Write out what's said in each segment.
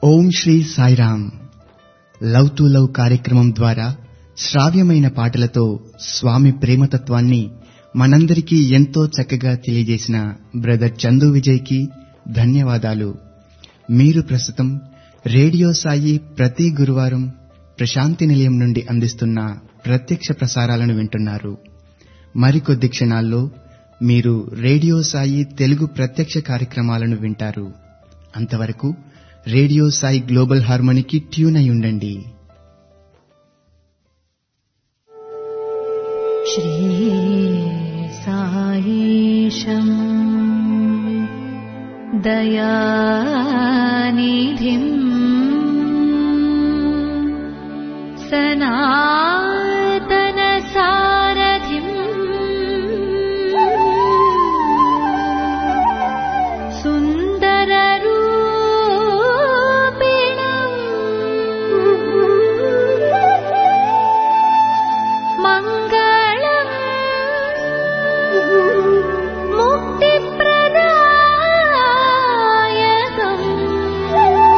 Om Sri Sairam love to love కార్యక్రమం ద్వారా శ్రావ్యమైన పాటలతో స్వామి ప్రేమతత్వాన్ని మనందరికీ ఎంతో చక్కగా తెలియజేసిన బ్రదర్ చందు విజయ్కి ధన్యవాదాలు మీరు ప్రస్తుతం రేడియో సాయి ప్రతి గురువారం ప్రశాంతి నిలయం నుండి అందిస్తున్న ప్రత్యక్ష ప్రసారాలను వింటున్నారు మరికొద్ది క్షణాల్లో మీరు రేడియో సాయి తెలుగు ప్రత్యక్ష కార్యక్రమాలను వింటారు అంతవరకు రేడియో సాయి గ్లోబల్ హార్మోనికి ట్యూన్ అయి ఉండండి श्रीसायीशम् दयानिधिम् सनातनसारथिम् सुन्दररूपिणम् मङ्गलम् मुक्तिप्रदायकम्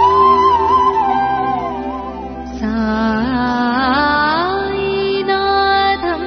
सायिनाथम्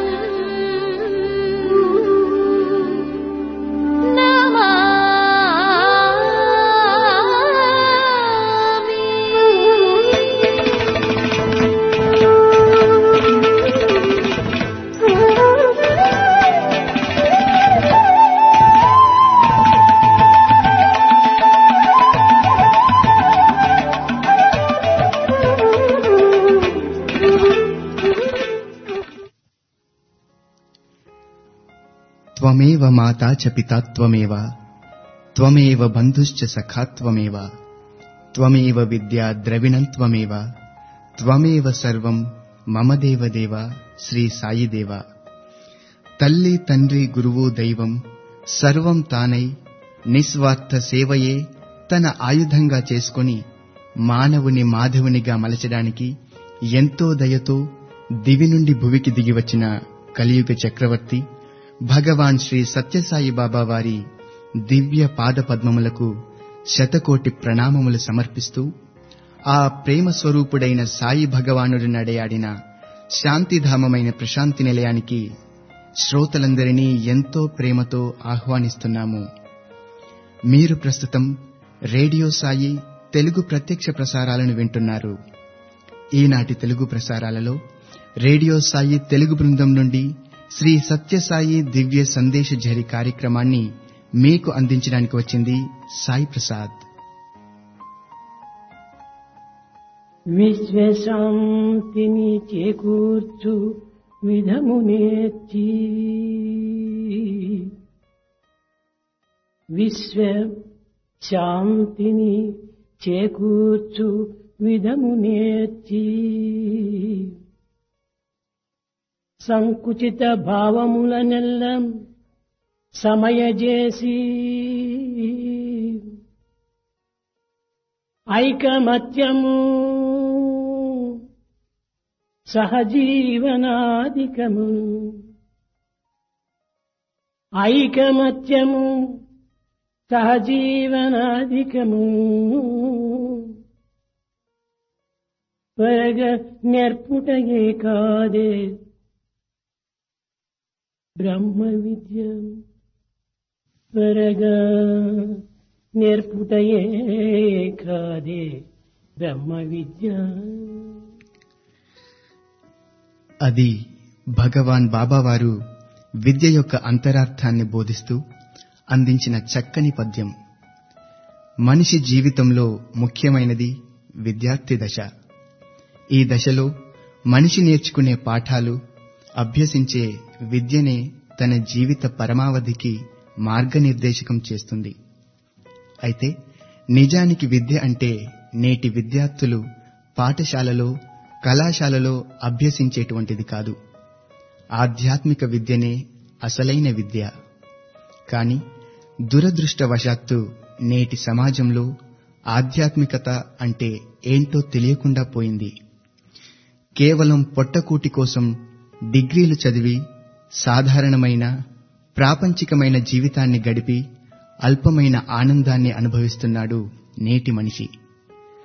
త్వమేవ మాతా చ పితా త్వమేవ త్వమేవ బంధుశ్చ సఖా త్వమేవ త్వమేవ విద్యా ద్రవిణం త్వమేవ త్వమేవ సర్వం మమ దేవ దేవ శ్రీ సాయి దేవ తల్లి తండ్రి గురువు దైవం సర్వం తానై నిస్వార్థ సేవయే తన ఆయుధంగా చేసుకొని మానవుని మాధవునిగా మలచడానికి ఎంతో దయతో దివి నుండి భువికి దిగివచ్చిన కలియుగ చక్రవర్తి భగవాన్ శ్రీ సత్యసాయి బాబా వారి దివ్య పాద పద్మములకు శతకోటి ప్రణామములు సమర్పిస్తూ ఆ ప్రేమ స్వరూపుడైన సాయి భగవానుడు నడయాడిన శాంతిధామమైన ప్రశాంతి నిలయానికి శ్రోతలందరినీ ఎంతో ప్రేమతో ఆహ్వానిస్తున్నాము మీరు ప్రస్తుతం రేడియో సాయి తెలుగు ప్రత్యక్ష ప్రసారాలను వింటున్నారు ఈనాటి తెలుగు ప్రసారాలలో రేడియో సాయి తెలుగు బృందం నుండి శ్రీ సత్యసాయి దివ్య సందేశ ఝరి కార్యక్రమాన్ని మీకు అందించడానికి వచ్చింది సాయి ప్రసాద్ విశ్వశాంతిని చేకూర్చు విధము నేర్చి విశ్వ శాంతిని చేకూర్చు విధము నేర్చి సంకుచిత భావములనెల్ల సమయజేసి ఐకమత్యము సహజీవనాధికము ఐకమత్యము సహజీవనాధికము పరగ నెర్పుటయే కాదే బ్రహ్మ విద్య పరగా నేర్పుటయే కాదే బ్రహ్మ విద్య అది భగవాన్ బాబావారు విద్య యొక్క అంతరార్థాన్ని బోధిస్తూ అందించిన చక్కని పద్యం మనిషి జీవితంలో ముఖ్యమైనది విద్యార్థి దశ ఈ దశలో మనిషి నేర్చుకునే పాఠాలు అభ్యసించే విద్యనే తన జీవిత పరమావధికి మార్గనిర్దేశకం చేస్తుంది అయితే నిజానికి విద్య అంటే నేటి విద్యార్థులు పాఠశాలలో కళాశాలలో అభ్యసించేటువంటిది కాదు ఆధ్యాత్మిక విద్యనే అసలైన విద్య కాని దురదృష్టవశాత్తు నేటి సమాజంలో ఆధ్యాత్మికత అంటే ఏంటో తెలియకుండా పోయింది కేవలం పొట్టకూటి కోసం డిగ్రీలు చదివి సాధారణమైన ప్రాపంచికమైన జీవితాన్ని గడిపి అల్పమైన ఆనందాన్ని అనుభవిస్తున్నాడు నేటి మనిషి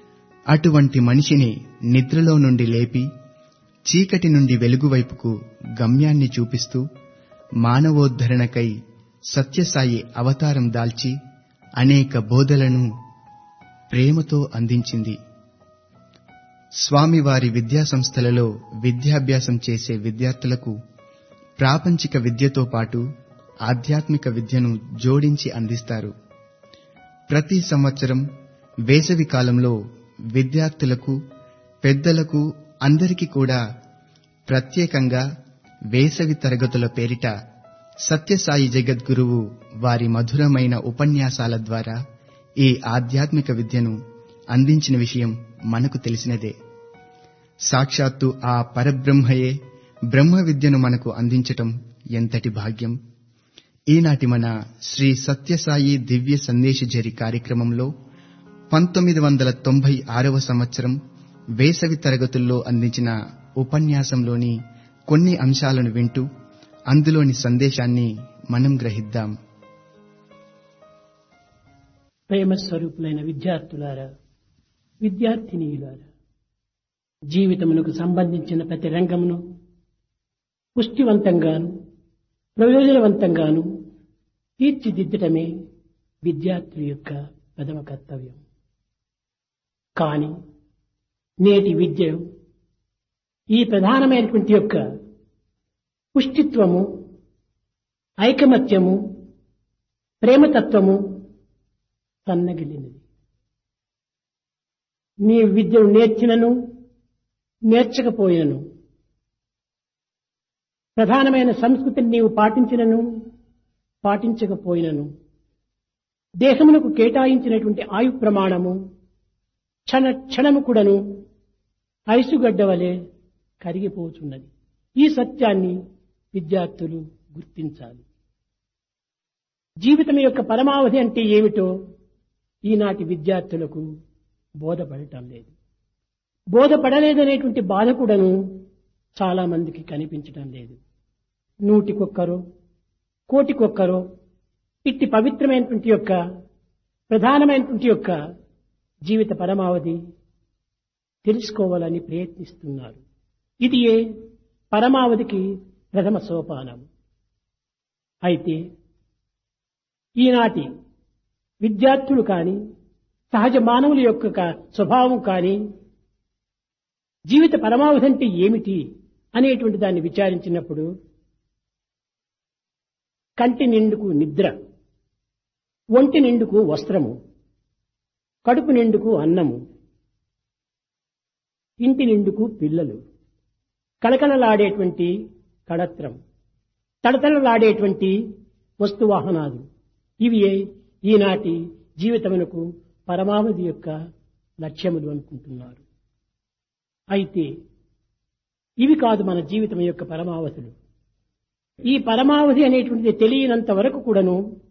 అటువంటి మనిషిని నిద్రలో నుండి లేపి చీకటి నుండి వెలుగు వైపుకు గమ్యాన్ని చూపిస్తూ మానవోద్ధరణకై సత్యసాయి అవతారం దాల్చి అనేక బోధలను ప్రేమతో అందించింది స్వామివారి విద్యాసంస్థలలో విద్యాభ్యాసం చేసే విద్యార్థులకు ప్రాపంచిక విద్యతో పాటు ఆధ్యాత్మిక విద్యను జోడించి అందిస్తారు ప్రతి సంవత్సరం వేసవి కాలంలో విద్యార్థులకు పెద్దలకు అందరికీ కూడా ప్రత్యేకంగా వేసవి తరగతుల పేరిట సత్యసాయి జగద్గురువు వారి మధురమైన ఉపన్యాసాల ద్వారా ఈ ఆధ్యాత్మిక విద్యను అందించిన విషయం మనకు తెలిసినదే సాక్షాత్తు ఆ పరబ్రహ్మయే బ్రహ్మ విద్యను మనకు అందించటం ఎంతటి భాగ్యం ఈనాటి మన శ్రీ సత్యసాయి దివ్య సందేశజరి కార్యక్రమంలో పంతొమ్మిది వందల తొంభై ఆరవ సంవత్సరం వేసవి తరగతుల్లో అందించిన ఉపన్యాసంలోని కొన్ని అంశాలను వింటూ అందులోని సందేశాన్ని మనం గ్రహిద్దాం ప్రేమ స్వరూపులైన విద్యార్థులారా విద్యార్థినీయులారా జీవితమునకు సంబంధించిన ప్రతి రంగమును పుష్టివంతంగాను ప్రయోజనవంతంగాను తీర్చిదిద్దటమే విద్యార్థుల యొక్క ప్రథమ కర్తవ్యం కానీ నేటి విద్య ఈ ప్రధానమైనటువంటి యొక్క పుష్టిత్వము ఐకమత్యము ప్రేమతత్వము సన్నగిలినది నీ విద్యను నేర్చినను నేర్చకపోయినను ప్రధానమైన సంస్కృతిని నీవు పాటించినను పాటించకపోయినను దేశమునకు కేటాయించినటువంటి ఆయు ప్రమాణము క్షణ క్షణము కూడాను ఐసుగడ్డ వలె కరిగిపోతున్నది ఈ సత్యాన్ని విద్యార్థులు గుర్తించాలి జీవితం యొక్క పరమావధి అంటే ఏమిటో ఈనాటి విద్యార్థులకు బోధపడటం లేదు బోధపడలేదనేటువంటి బాధ కూడాను చాలా మందికి కనిపించటం లేదు నూటికొక్కరో కోటికొక్కరో ఇట్టి పవిత్రమైనటువంటి యొక్క ప్రధానమైనటువంటి యొక్క జీవిత పరమావధి తెలుసుకోవాలని ప్రయత్నిస్తున్నారు ఇది ఏ పరమావధికి ప్రథమ సోపానం అయితే ఈనాటి విద్యార్థులు కాని సహజ మానవుల యొక్క క- స్వభావం కానీ జీవిత పరమావధి అంటే ఏమిటి అనేటువంటి దాన్ని విచారించినప్పుడు కంటి నిండుకు నిద్ర ఒంటి నిండుకు వస్త్రము కడుపు నిండుకు అన్నము ఇంటి నిండుకు పిల్లలు కళకళలాడేటువంటి కళత్రం తడతడలాడేటువంటి వస్తువాహనాలు ఇవి ఈనాటి జీవితమునకు పరమావధి యొక్క లక్ష్యములు అనుకుంటున్నారు అయితే ఇవి కాదు మన జీవితం యొక్క పరమావధులు ఈ పరమావధి అనేటువంటిది తెలియనంత వరకు కూడాను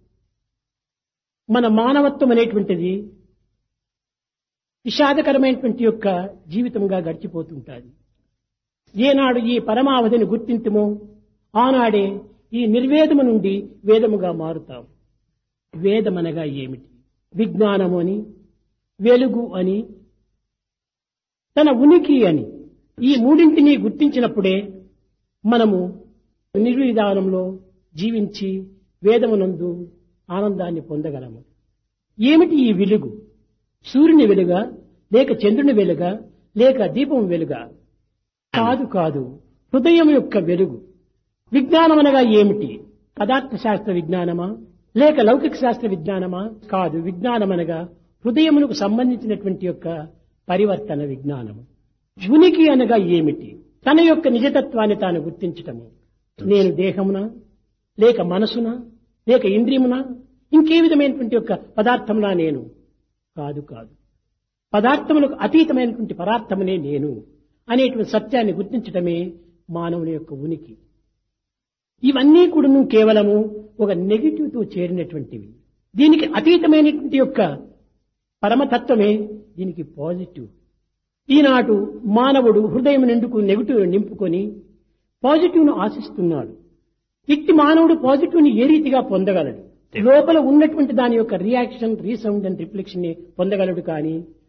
మన మానవత్వం అనేటువంటిది విషాదకరమైనటువంటి యొక్క జీవితంగా గడిచిపోతుంటుంది ఏనాడు ఈ పరమావధిని గుర్తింతుమో ఆనాడే ఈ నిర్వేదము నుండి వేదముగా మారుతాం వేదమనగా ఏమిటి విజ్ఞానము అని వెలుగు అని తన ఉనికి అని ఈ మూడింటిని గుర్తించినప్పుడే మనము నిర్విధానంలో జీవించి వేదమునందు ఆనందాన్ని పొందగలము ఏమిటి ఈ వెలుగు సూర్యుని వెలుగా లేక చంద్రుని వెలుగా లేక దీపం వెలుగా కాదు కాదు హృదయం యొక్క వెలుగు విజ్ఞానం అనగా ఏమిటి పదార్థ శాస్త్ర విజ్ఞానమా లేక లౌకిక శాస్త్ర విజ్ఞానమా కాదు విజ్ఞానం అనగా హృదయమునకు సంబంధించినటువంటి యొక్క పరివర్తన విజ్ఞానము ఉనికి అనగా ఏమిటి తన యొక్క నిజతత్వాన్ని తాను గుర్తించటము నేను దేహమునా లేక మనసునా లేక ఇంద్రియమునా ఇంకే విధమైనటువంటి యొక్క పదార్థమునా నేను కాదు కాదు పదార్థములకు అతీతమైనటువంటి పదార్థమునే నేను అనేటువంటి సత్యాన్ని గుర్తించటమే మానవుని యొక్క ఉనికి ఇవన్నీ కూడాను కేవలము ఒక నెగిటివ్ తో చేరినటువంటివి దీనికి అతీతమైనటువంటి యొక్క పరమతత్వమే దీనికి పాజిటివ్ ఈనాడు మానవుడు హృదయం నిండుకు నెగిటివ్ నింపుకొని పాజిటివ్ ను ఆశిస్తున్నాడు ఇట్టి మానవుడు పాజిటివ్ ని ఏ రీతిగా పొందగలడు లోపల ఉన్నటువంటి దాని యొక్క రియాక్షన్ రీసౌండ్ అండ్ రిఫ్లెక్షన్ ని పొందగలడు కానీ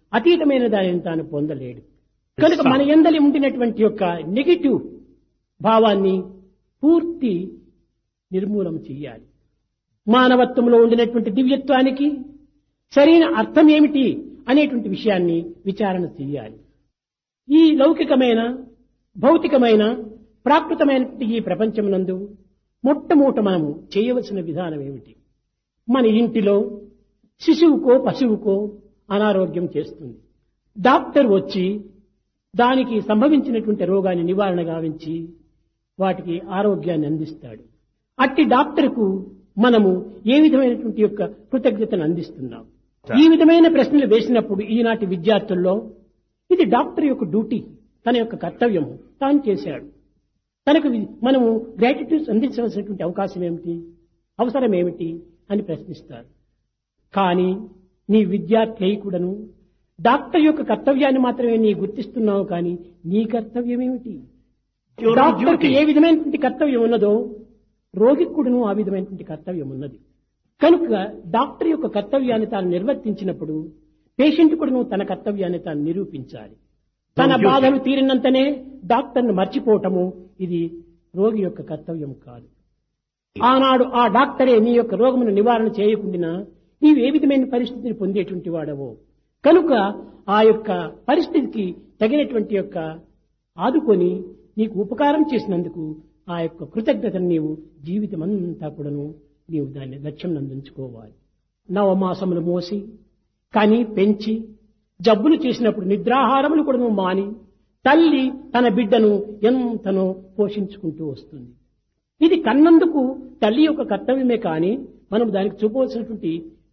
అతీతమైన దానిని తాను పొందలేడు కనుక మన ఎందలి ఉండినటువంటి యొక్క నెగిటివ్ భావాన్ని పూర్తి నిర్మూలన చెయ్యాలి మానవత్వంలో ఉండినటువంటి దివ్యత్వానికి సరైన అర్థం ఏమిటి అనేటువంటి విషయాన్ని విచారణ చెయ్యాలి ఈ లౌకికమైన భౌతికమైన ప్రాకృతమైన ఈ ప్రపంచమునందు మొట్టమొదట మనము చేయవలసిన విధానం ఏమిటి మన ఇంటిలో శిశువుకో పశువుకో అనారోగ్యం చేస్తుంది డాక్టర్ వచ్చి దానికి సంభవించినటువంటి రోగాన్ని నివారణ గావించి వాటికి ఆరోగ్యాన్ని అందిస్తాడు అట్టి డాక్టర్కు మనము ఏ విధమైనటువంటి యొక్క కృతజ్ఞతను అందిస్తున్నాం ఈ విధమైన ప్రశ్నలు వేసినప్పుడు ఈనాటి విద్యార్థుల్లో ఇది డాక్టర్ యొక్క డ్యూటీ తన యొక్క కర్తవ్యము తాను చేశాడు తనకు వి- మనము గ్రాటిట్యూడ్ అందించవలసినటువంటి అవకాశం ఏమిటి అవసరం ఏమిటి అని ప్రశ్నిస్తారు కానీ నీ విద్యార్థి కూడాను డాక్టర్ యొక్క కర్తవ్యాన్ని మాత్రమే నీ గుర్తిస్తున్నావు కానీ నీ కర్తవ్యం ఏమిటి Your డాక్టర్కి duty. ఏ విధమైనటువంటి కర్తవ్యం ఉన్నదో రోగికి కూడాను ఆ విధమైనటువంటి కర్తవ్యం ఉన్నది కనుక డాక్టర్ యొక్క కర్తవ్యాన్ని తాను నిర్వర్తించినప్పుడు పేషెంట్ కూడాను తన కర్తవ్యాన్ని తాను నిరూపించాలి తన Your duty. బాధలు తీరినంతనే డాక్టర్ను మర్చిపోవటము ఇది రోగి యొక్క కర్తవ్యం కాదు ఆనాడు ఆ డాక్టరే నీ యొక్క రోగమును నివారణ చేయకుండా నీవు ఏ విధమైన పరిస్థితిని పొందేటువంటి వాడవో కనుక ఆ యొక్క పరిస్థితికి తగినటువంటి యొక్క ఆదుకొని నీకు ఉపకారం చేసినందుకు ఆ యొక్క కృతజ్ఞతను నీవు జీవితం అంతా కూడాను నీవు దాన్ని లక్ష్యం అందించుకోవాలి నవమాసములు మోసి కానీ పెంచి జబ్బులు చేసినప్పుడు నిద్రాహారములు కూడా మాని తల్లి తన బిడ్డను ఎంతనో పోషించుకుంటూ వస్తుంది ఇది కన్నందుకు తల్లి యొక్క కర్తవ్యమే కానీ మనం దానికి చూపవలసినటువంటి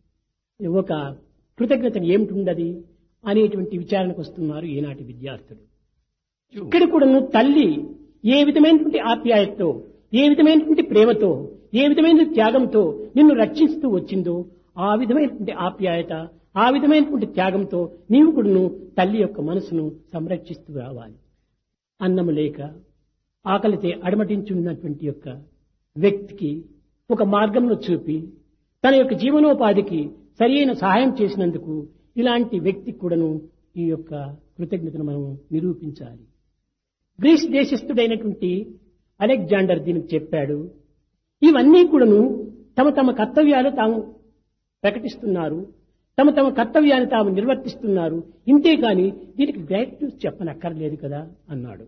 ఒక కృతజ్ఞతను ఏమిటి ఉండదు అనేటువంటి విచారణకు వస్తున్నారు ఈనాటి విద్యార్థులు ఇక్కడ కూడాను తల్లి ఏ విధమైనటువంటి ఆప్యాయతతో ఏ విధమైనటువంటి ప్రేమతో ఏ విధమైన త్యాగంతో నిన్ను రక్షిస్తూ వచ్చిందో ఆ విధమైనటువంటి ఆప్యాయత ఆ విధమైనటువంటి త్యాగంతో నీవు కూడాను తల్లి యొక్క మనసును సంరక్షిస్తూ రావాలి అన్నము లేక ఆకలితే అడమటించున్నటువంటి యొక్క వ్యక్తికి ఒక మార్గంలో చూపి తన యొక్క జీవనోపాధికి సరియైన సహాయం చేసినందుకు ఇలాంటి వ్యక్తికి కూడాను ఈ యొక్క కృతజ్ఞతను మనం నిరూపించాలి గ్రీస్ దేశస్థుడైనటువంటి అలెగ్జాండర్ దీనికి చెప్పాడు ఇవన్నీ కూడాను తమ తమ కర్తవ్యాలు తాము ప్రకటిస్తున్నారు తమ తమ కర్తవ్యాన్ని తాము నిర్వర్తిస్తున్నారు ఇంతే కాని దీనికి గ్రాటిట్యూడ్ చెప్పనక్కర్లేదు కదా అన్నాడు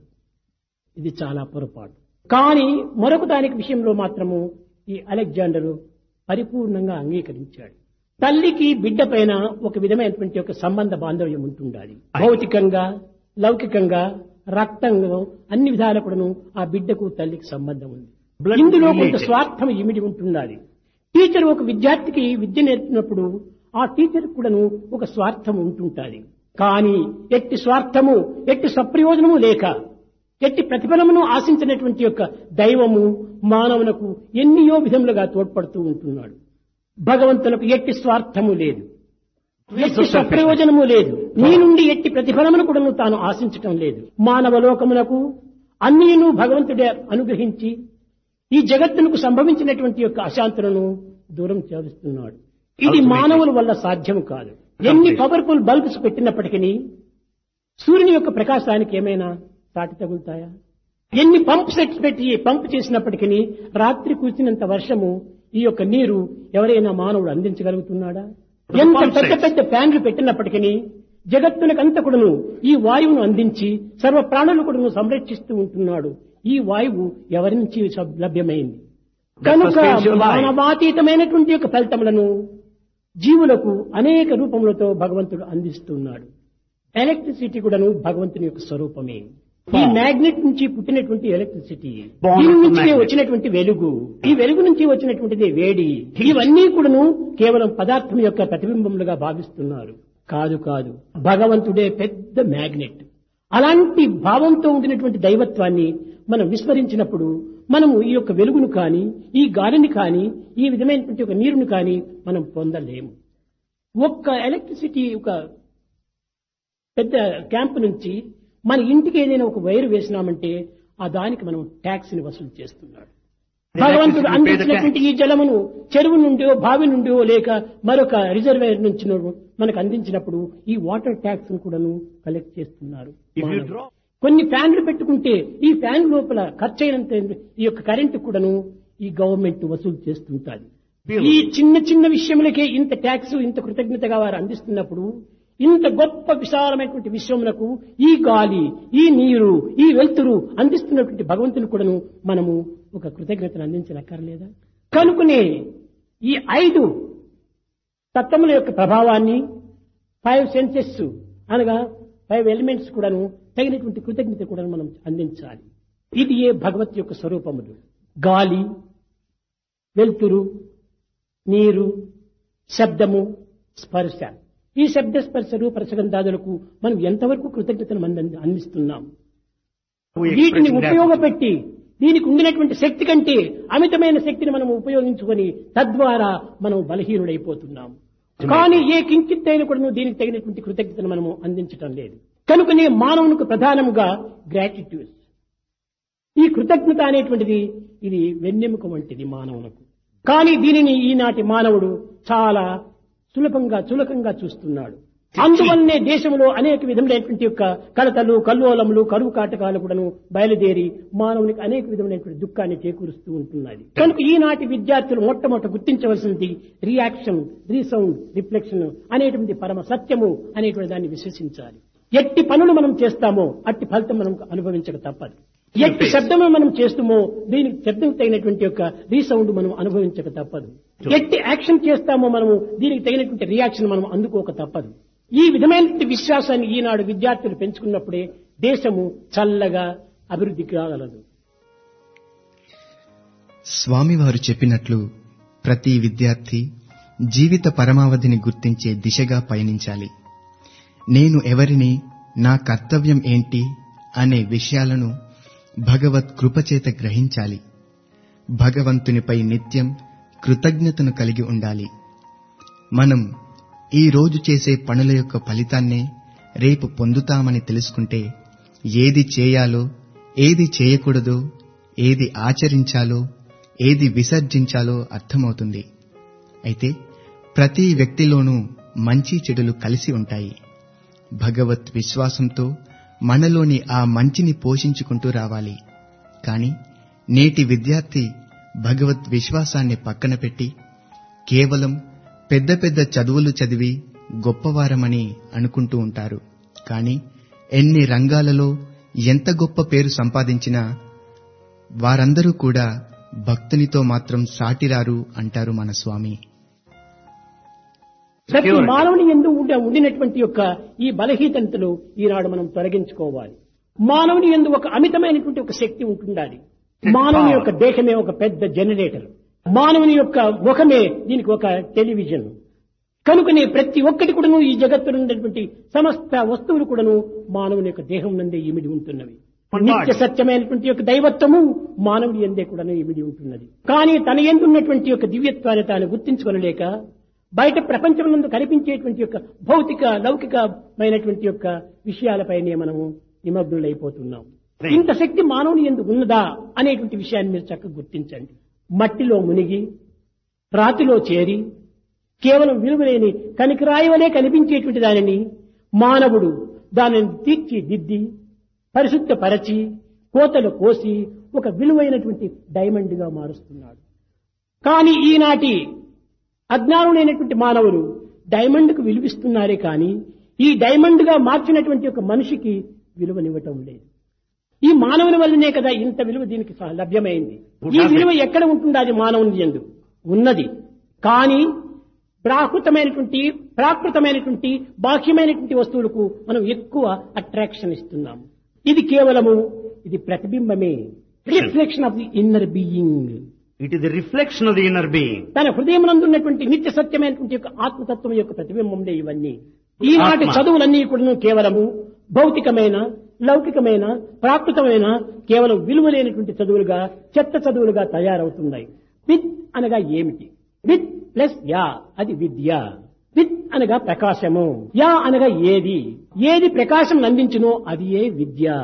ఇది చాలా పొరపాటు కానీ మరొక దానికి విషయంలో మాత్రము ఈ అలెగ్జాండరు పరిపూర్ణంగా అంగీకరించాడు తల్లికి బిడ్డ పైన ఒక విధమైనటువంటి ఒక సంబంధ బాంధవ్యం ఉంటుండాలి భౌతికంగా లౌకికంగా రక్తంగా అన్ని విధాల కూడాను ఆ బిడ్డకు తల్లికి సంబంధం ఉంది Blood ఇందులో కొంత related. స్వార్థం ఇమిడి ఉంటున్నది టీచర్ ఒక విద్యార్థికి విద్య నేర్పినప్పుడు ఆ టీచర్ కూడాను ఒక స్వార్థం ఉంటుంటాది కానీ ఎట్టి స్వార్థము ఎట్టి సప్రయోజనము లేక ఎట్టి ప్రతిఫలమును ఆశించినటువంటి యొక్క దైవము మానవునకు ఎన్నియో విధములుగా తోడ్పడుతూ ఉంటున్నాడు భగవంతునకు ఎట్టి స్వార్థము లేదు ఎట్టి సప్రయోజనము లేదు నీ నుండి ఎట్టి ప్రతిఫలమును కూడా నువ్వు తాను ఆశించటం లేదు మానవ లోకమునకు అన్నీను భగవంతుడే అనుగ్రహించి ఈ జగత్తునకు సంభవించినటువంటి యొక్క అశాంతులను దూరం చేస్తున్నాడు ఇది Ultimately. మానవుల వల్ల సాధ్యం కాదు ఎన్ని పవర్ఫుల్ బల్బ్స్ పెట్టినప్పటికీ సూర్యుని యొక్క ప్రకాశానికి ఏమైనా సాటి తగులుతాయా ఎన్ని పంప్ సెట్స్ పెట్టి పంప్ చేసినప్పటికీ రాత్రి కూర్చున్నంత వర్షము ఈ యొక్క నీరు ఎవరైనా మానవుడు అందించగలుగుతున్నాడా The ఎంత pump పెద్ద sets. పెద్ద ఫ్యాన్లు పెట్టినప్పటికీ జగత్తునకంత కూడాను ఈ వాయువును అందించి సర్వ ప్రాణులు కూడాను సంరక్షిస్తూ ఉంటున్నాడు ఈ వాయువు ఎవరి నుంచి సబ్- లభ్యమైంది That కనుక sustains your life. మానవాతీతమైనటువంటి యొక్క ఫలితములను జీవులకు అనేక రూపములతో భగవంతుడు అందిస్తున్నాడు ఎలక్ట్రిసిటీ కూడాను భగవంతుని యొక్క స్వరూపమే ఈ Form. మ్యాగ్నెట్ నుంచి పుట్టినటువంటి ఎలక్ట్రిసిటీ Born దీని of the నుంచి magnet. వచ్చినటువంటి వెలుగు ఈ వెలుగు నుంచి వచ్చినటువంటిది వేడి ఇవన్నీ కూడాను కేవలం పదార్థం యొక్క ప్రతిబింబములుగా భావిస్తున్నారు కాదు కాదు భగవంతుడే పెద్ద మ్యాగ్నెట్ అలాంటి భావంతో ఉండినటువంటి దైవత్వాన్ని మనం విస్మరించినప్పుడు మనము ఈ యొక్క వెలుగును కానీ ఈ గాలిని కానీ ఈ విధమైనటువంటి ఒక నీరును కానీ మనం పొందలేము ఒక్క ఎలక్ట్రిసిటీ ఒక పెద్ద క్యాంప్ నుంచి మన ఇంటికి ఏదైనా ఒక వైరు వేసినామంటే ఆ దానికి మనం ట్యాక్స్ ని వసూలు చేస్తున్నాడు భగవంతుడు electricity, pay the అందించినటువంటి ఈ జలమును చెరువు నుండియో బావి నుండియో లేక మరొక రిజర్వేర్ నుంచి మనకు అందించినప్పుడు ఈ వాటర్ ట్యాక్స్ కూడాను కలెక్ట్ చేస్తున్నారు If you మానవులు. draw- కొన్ని ఫ్యాన్లు పెట్టుకుంటే ఈ ఫ్యాన్ లోపల ఖర్చు అయినంత ఈ యొక్క కరెంటు కూడాను ఈ గవర్నమెంట్ వసూలు చేస్తుంటాది Bill. ఈ చిన్న చిన్న విషయములకే ఇంత ట్యాక్స్ ఇంత కృతజ్ఞతగా వారు అందిస్తున్నప్పుడు ఇంత గొప్ప విశాలమైనటువంటి విశ్వములకు ఈ గాలి ఈ నీరు ఈ వెలుతురు అందిస్తున్నటువంటి భగవంతుని కూడాను మనము ఒక కృతజ్ఞతను అందించనక్కర్లేదా కనుకునే ఈ ఐదు తత్వముల యొక్క ప్రభావాన్ని ఫైవ్ సెన్సెస్ అనగా ఫైవ్ ఎలిమెంట్స్ కూడాను తగినటువంటి కృతజ్ఞత కూడా మనం అందించాలి ఇది ఏ భగవత్ యొక్క స్వరూపములు గాలి వెలుతురు నీరు శబ్దము స్పర్శ ఈ శబ్ద స్పర్శ రూప రసగంధాదులకు మనం ఎంతవరకు కృతజ్ఞతను మనం అందిస్తున్నాం We వీటిని express in that- ఉపయోగపెట్టి దీనికి ఉండినటువంటి శక్తి కంటే అమితమైన శక్తిని మనం ఉపయోగించుకొని తద్వారా మనం బలహీనుడైపోతున్నాం కానీ ఏ కించిత్ అయినా కూడా దీనికి తగినటువంటి కృతజ్ఞతను మనము అందించటం లేదు కనుకనే మానవునికి ప్రధానంగా గ్రాటిట్యూడ్ ఈ కృతజ్ఞత అనేటువంటిది ఇది వెన్నెముక వంటిది మానవులకు కానీ దీనిని ఈనాటి మానవుడు చాలా సులభంగా చులకంగా చూస్తున్నాడు అందువల్లనే దేశంలో అనేక విధములైనటువంటి యొక్క కలతలు కల్లోలములు కరువు కాటకాలు కూడాను బయలుదేరి మానవునికి అనేక విధములైనటువంటి దుఃఖాన్ని చేకూరుస్తూ ఉంటున్నది కనుక ఈనాటి విద్యార్థులు మొట్టమొదట గుర్తించవలసినది రియాక్షన్ రీసౌండ్ రిఫ్లెక్షన్ అనేటువంటి పరమ సత్యము అనేటువంటి దాన్ని విశ్వసించాలి ఎట్టి పనులు మనం చేస్తామో అట్టి ఫలితం మనం అనుభవించక తప్పదు ఎట్టి శబ్దము మనం చేస్తామో దీనికి శబ్దం తగినటువంటి యొక్క రీసౌండ్ మనం అనుభవించక తప్పదు ఎట్టి యాక్షన్ చేస్తామో మనము దీనికి తగినటువంటి రియాక్షన్ మనం అందుకోక తప్పదు ఈ విధమైనటువంటి విశ్వాసాన్ని ఈనాడు విద్యార్థులు పెంచుకున్నప్పుడే దేశము చల్లగా అభివృద్ధికి రాగలదు స్వామివారు చెప్పినట్లు ప్రతి విద్యార్థి జీవిత పరమావధిని గుర్తించే దిశగా పయనించాలి నేను ఎవరిని నా కర్తవ్యం ఏంటి అనే విషయాలను భగవత్ కృపచేత గ్రహించాలి భగవంతునిపై నిత్యం కృతజ్ఞతను కలిగి ఉండాలి మనం ఈ రోజు చేసే పనుల యొక్క ఫలితాన్నే రేపు పొందుతామని తెలుసుకుంటే ఏది చేయాలో ఏది చేయకూడదో ఏది ఆచరించాలో ఏది విసర్జించాలో అర్థమవుతుంది అయితే ప్రతి వ్యక్తిలోనూ మంచి చెడులు కలిసి ఉంటాయి భగవత్ విశ్వాసంతో మనలోని ఆ మంచిని పోషించుకుంటూ రావాలి కాని నేటి విద్యార్థి భగవత్ విశ్వాసాన్ని పక్కన పెట్టి కేవలం పెద్ద పెద్ద చదువులు చదివి గొప్పవారమని అనుకుంటూ ఉంటారు కాని ఎన్ని రంగాలలో ఎంత గొప్ప పేరు సంపాదించినా వారందరూ కూడా భక్తునితో మాత్రం సాటిరారు అంటారు మన స్వామి ప్రతి Security. మానవుని ఎందు ఉండ- ఉండినటువంటి యొక్క ఈ బలహీనతలు ఈనాడు మనం తొలగించుకోవాలి మానవుని ఎందు ఒక అమితమైనటువంటి ఒక శక్తి ఉంటుండాలి మానవుని యొక్క దేహమే ఒక పెద్ద జనరేటర్ మానవుని యొక్క ముఖమే దీనికి ఒక టెలివిజన్ కనుకనే ప్రతి ఒక్కటి కూడాను ఈ జగత్తులో ఉన్నటువంటి సమస్త వస్తువులు కూడాను మానవుని యొక్క దేహం నందే ఇమిడి ఉంటున్నవి నిత్య సత్యమైనటువంటి యొక్క దైవత్వము మానవుడి ఎందే కూడా ఇమిడి ఉంటున్నది కానీ తన ఎందున్నటువంటి యొక్క దివ్యత్వాన్ని తాను గుర్తించుకొనలేక బయట ప్రపంచమునందు కనిపించేటువంటి యొక్క భౌతిక లౌకికమైనటువంటి యొక్క విషయాలపైనే మనము నిమగ్నులైపోతున్నాం ఇంత శక్తి మానవుని ఎందు ఉన్నదా అనేటువంటి విషయాన్ని మీరు చక్కగా గుర్తించండి మట్టిలో మునిగి రాతిలో చేరి కేవలం విలువలేని కనికిరాయి వలె కనిపించేటువంటి దానిని మానవుడు దానిని తీర్చిదిద్ది పరిశుద్ధపరచి కోతలు కోసి ఒక విలువైనటువంటి డైమండ్ గా మారుస్తున్నాడు కానీ ఈనాటి అజ్ఞానులైనటువంటి మానవులు డైమండ్ కు విలువిస్తున్నారే కానీ ఈ డైమండ్ గా మార్చినటువంటి ఒక మనిషికి విలువనివ్వటం లేదు ఈ మానవుని వల్లనే కదా ఇంత విలువ దీనికి స- లభ్యమైంది ఈ విలువ ఎక్కడ ఉంటుంది అది మానవుని ఎందు ఉన్నది కానీ ప్రాకృతమైనటువంటి ప్రాకృతమైనటువంటి బాహ్యమైనటువంటి వస్తువులకు మనం ఎక్కువ అట్రాక్షన్ ఇస్తున్నాము ఇది కేవలము ఇది ప్రతిబింబమే reflection of the inner being It is the reflection of the inner being. తన హృదయమునందున్నటువంటి నిత్య సత్యమైనటువంటి యొక్క ఆత్మతత్వం యొక్క ప్రతిబింబంలే ఇవన్నీ ఈనాటి ఆత్మ. చదువులన్నీ కూడా కేవలము భౌతికమైన లౌకికమైన ప్రాకృతమైన కేవలం విలువలేనటువంటి చదువులుగా చెత్త చదువులుగా తయారవుతున్నాయి విత్ అనగా ఏమిటి విత్ ప్లస్ యా అది విద్య విత్ అనగా ప్రకాశము యా అనగా ఏది ఏది ప్రకాశం అందించునో అది ఏ విద్య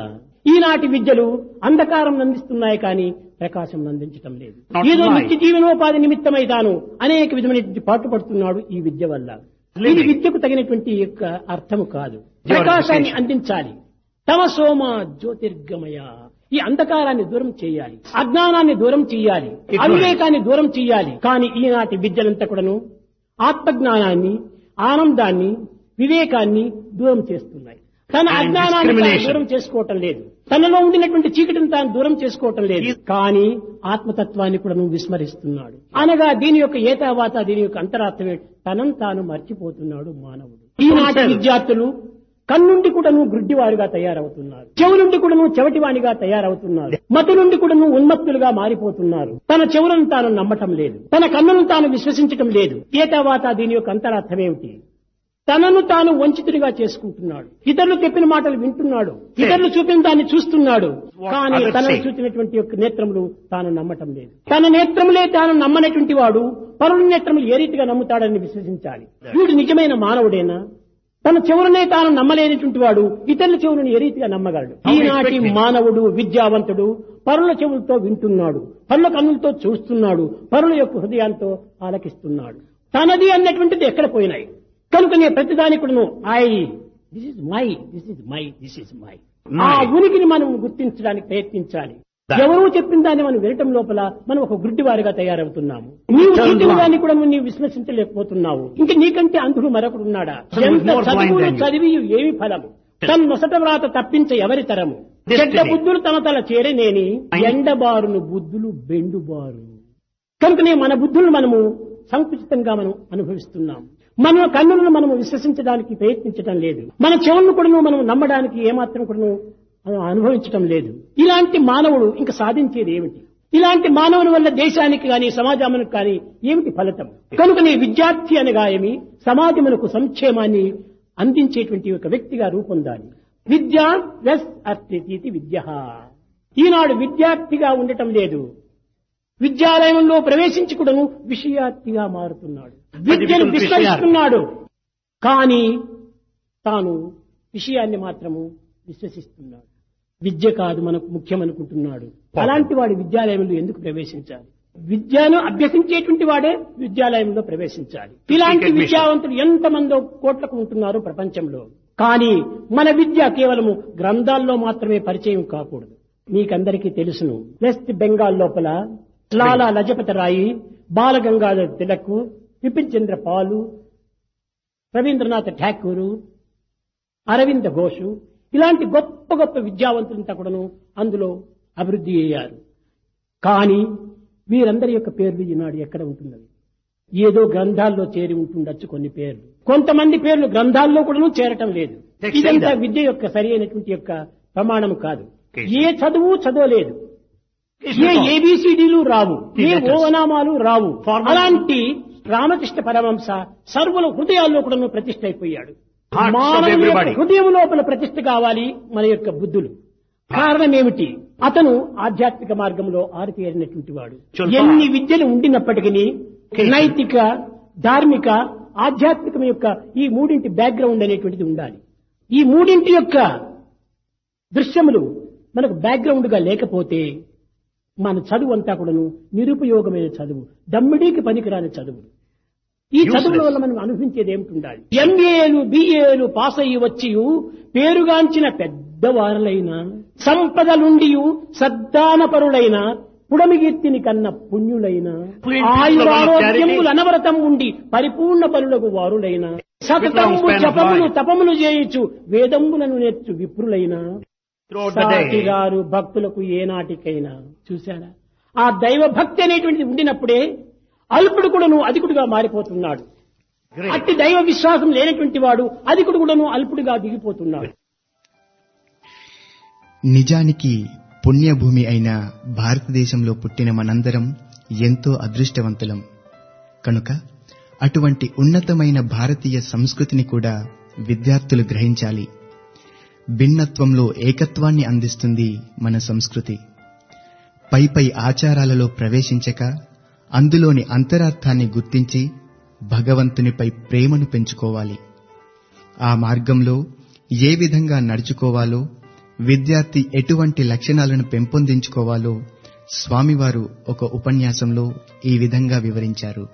ఈనాటి విద్యలు అంధకారం అందిస్తున్నాయి కానీ ప్రకాశం అందించటం లేదు Not ఏదో light. నిత్య జీవనోపాధి నిమిత్తమై తాను అనేక విధమైనటువంటి పాటుపడుతున్నాడు ఈ విద్య వల్ల ఇది Living. విద్యకు తగినటువంటి యొక్క అర్థము కాదు Your ప్రకాశాన్ని education. అందించాలి తమ సోమ జ్యోతిర్గమయ ఈ అంధకారాన్ని దూరం చేయాలి అజ్ఞానాన్ని దూరం చేయాలి Ignorance. అవివేకాన్ని దూరం చేయాలి కానీ ఈనాటి విద్యలంతా కూడాను ఆత్మజ్ఞానాన్ని ఆనందాన్ని వివేకాన్ని దూరం చేస్తున్నాయి తన And అజ్ఞానాన్ని తాను discrimination. దూరం చేసుకోవటం లేదు తనలో ఉండినటువంటి చీకటిని తాను దూరం చేసుకోవటం లేదు కానీ ఆత్మతత్వాన్ని కూడా నువ్వు విస్మరిస్తున్నాడు అనగా దీని యొక్క ఏతావాత దీని యొక్క అంతరార్థమే తనను తాను మర్చిపోతున్నాడు మానవుడు ఈనాటి విద్యార్థులు కన్నుండి కూడాను గ్రుడ్డివారుగా తయారవుతున్నారు చెవు నుండి కూడాను చెవటివానిగా తయారవుతున్నారు మతి నుండి కూడాను ఉన్మత్తులుగా మారిపోతున్నారు తన చెవులను తాను నమ్మటం లేదు తన కన్నులను తాను విశ్వసించటం లేదు ఏతావాత దీని యొక్క అంతరార్థమేమిటి తనను తాను వంచితుడిగా చేసుకుంటున్నాడు ఇతరులు చెప్పిన మాటలు వింటున్నాడు ఇతరులు చూపిన దాన్ని చూస్తున్నాడు కానీ others తనను say. చూసినటువంటి యొక్క నేత్రములు తాను నమ్మటం లేదు తన నేత్రములే తాను నమ్మనటువంటి వాడు పరుల నేత్రములు ఏ రీతిగా నమ్ముతాడని విశ్వసించాలి వీడు నిజమైన మానవుడేనా తన చెవులనే తాను నమ్మలేనటువంటి వాడు ఇతరుల చెవులను ఏ రీతిగా నమ్మగలడు How ఈనాటి expecting? మానవుడు విద్యావంతుడు పరుల చెవులతో వింటున్నాడు పరుల కన్నులతో చూస్తున్నాడు పరుల యొక్క హృదయంతో ఆలకిస్తున్నాడు తనది అన్నటువంటిది ఎక్కడ పోయినాయి కనుకనే ప్రతిదాని కూడాను I this is my this is my this is my ఆ My. ఉనికిని మనం గుర్తించడానికి ప్రయత్నించాలి That. ఎవరో చెప్పిన దాన్ని మనం వినటం లోపల మనం ఒక గుడ్డివారిగా తయారవుతున్నాము నీవు Turn చెప్పిన blind. దాన్ని కూడా నువ్వు నీవు విశ్వసించలేకపోతున్నావు ఇంకా నీకంటే అంధుడు మరొకడు ఉన్నాడా Someone is ఎంత more blind చదువులు than you. చదివి ఏమి ఫలము తన నొసట వ్రాత తప్పించ ఎవరి తరము Destiny. చెడ్డ బుద్ధులు తన తల చేరనేని Mind. ఎండబారును బుద్ధులు బెండుబారు కనుకనే మన బుద్ధులను మనము సంకుచితంగా మనం అనుభవిస్తున్నాం మన కన్నులను మనము విశ్వసించడానికి ప్రయత్నించడం లేదు మన చెవులను కూడా మనం నమ్మడానికి ఏమాత్రం కూడా అనుభవించడం లేదు ఇలాంటి మానవుడు ఇంకా సాధించేది ఏమిటి ఇలాంటి మానవుని వల్ల దేశానికి కానీ సమాజానికి కానీ ఏమిటి ఫలితం కనుకనే విద్యార్థి అనగా ఏమి సమాజమునకు సంక్షేమాన్ని అందించేటువంటి ఒక వ్యక్తిగా రూపొందాలి విద్య ప్లస్ అర్థితి విద్య ఈనాడు విద్యార్థిగా ఉండటం లేదు విద్యాలయంలో ప్రవేశించి కూడాను విషయార్థిగా మారుతున్నాడు విద్యను becomes విస్మరిస్తున్నాడు కానీ తాను విషయాన్ని మాత్రము విశ్వసిస్తున్నాడు విద్య కాదు మనకు ముఖ్యమనుకుంటున్నాడు అలాంటి వాడి విద్యాలయంలో ఎందుకు ప్రవేశించాలి విద్యను అభ్యసించేటువంటి వాడే విద్యాలయంలో ప్రవేశించాలి ఇలాంటి admission. విద్యావంతులు ఎంతమందో కోట్లకు ఉంటున్నారు ప్రపంచంలో కానీ మన విద్య కేవలము గ్రంథాల్లో మాత్రమే పరిచయం కాకూడదు మీకందరికీ తెలుసును వెస్ట్ బెంగాల్ లోపల లాలా లజపతి రాయి బాలగంగాధర్ తిలక్ విపిన్ చంద్ర పాలు రవీంద్రనాథ్ ఠాకూరు అరవింద ఘోషు ఇలాంటి గొప్ప గొప్ప విద్యావంతులంతా కూడాను అందులో అభివృద్ధి అయ్యారు కానీ వీరందరి యొక్క పేర్లు ఈనాడు ఎక్కడ ఉంటున్నవి ఏదో గ్రంథాల్లో చేరి ఉంటుండొచ్చు కొన్ని పేర్లు కొంతమంది పేర్లు గ్రంథాల్లో కూడాను చేరటం లేదు Let's say ఇదంతా that. విద్య యొక్క సరి అయినటువంటి యొక్క ప్రమాణం కాదు Okay. ఏ చదువు చదవలేదు It's ఏ not all. ఏబిసిడీలు రావు The A letters. ఓనామాలు Rao Formal- అలాంటి రామకృష్ణ పరమంశ సర్వుల హృదయాల్లో కూడా ప్రతిష్ట అయిపోయాడు Hearts of మానవుని యొక్క everybody. హృదయం లోపల ప్రతిష్ట కావాలి మన యొక్క బుద్ధులు కారణం ఏమిటి అతను ఆధ్యాత్మిక మార్గంలో ఆరితేరినటువంటి వాడు Chulpa. ఎన్ని విద్యలు ఉండినప్పటికీ Okay. నైతిక ధార్మిక ఆధ్యాత్మికం యొక్క ఈ మూడింటి బ్యాక్గ్రౌండ్ అనేటువంటిది ఉండాలి ఈ మూడింటి యొక్క దృశ్యములు మనకు బ్యాక్గ్రౌండ్ గా లేకపోతే మన చదువు అంతా కూడాను నిరుపయోగమైన చదువు దమ్మిడీకి పనికిరాని చదువు ఈ Useless. చదువుల వల్ల మనం అనుభవించేది ఏమిటి ఉండాలి ఎంఏలు బిఏలు పాస్ అయ్యి వచ్చి పేరుగాంచిన పెద్దవారులైన సంపదలుండి సద్దానపరులైన పుడమిగీర్తిని కన్న పుణ్యులైన Plenty of ఆయురారోగ్యములు charity. అనవరతం ఉండి పరిపూర్ణ పరులకు వారులైన సతతము span of జపములు life. తపములు చేయుచు వేదములను నేర్చు విప్రులైన Throughout the day. సాటిగారు భక్తులకు ఏనాటికైనా చూశారా ఆ దైవ భక్తి అనేటువంటిది ఉండినప్పుడే అల్పుడు కూడాను అధికుడుగా మారిపోతున్నాడు Great. అట్టి దైవ విశ్వాసం లేనటువంటి వాడు అధికుడు కూడాను అల్పుడుగా దిగిపోతున్నాడు నిజానికి పుణ్యభూమి అయిన భారతదేశంలో పుట్టిన మనందరం ఎంతో అదృష్టవంతులం కనుక అటువంటి ఉన్నతమైన భారతీయ సంస్కృతిని కూడా విద్యార్థులు గ్రహించాలి భిన్నత్వంలో ఏకత్వాన్ని అందిస్తుంది మన సంస్కృతి పై పై ఆచారాలలో ప్రవేశించక అందులోని అంతరార్థాన్ని గుర్తించి భగవంతునిపై ప్రేమను పెంచుకోవాలి ఆ మార్గంలో ఏ విధంగా నడుచుకోవాలో విద్యార్థి ఎటువంటి లక్షణాలను పెంపొందించుకోవాలో స్వామివారు ఒక ఉపన్యాసంలో ఈ విధంగా వివరించారు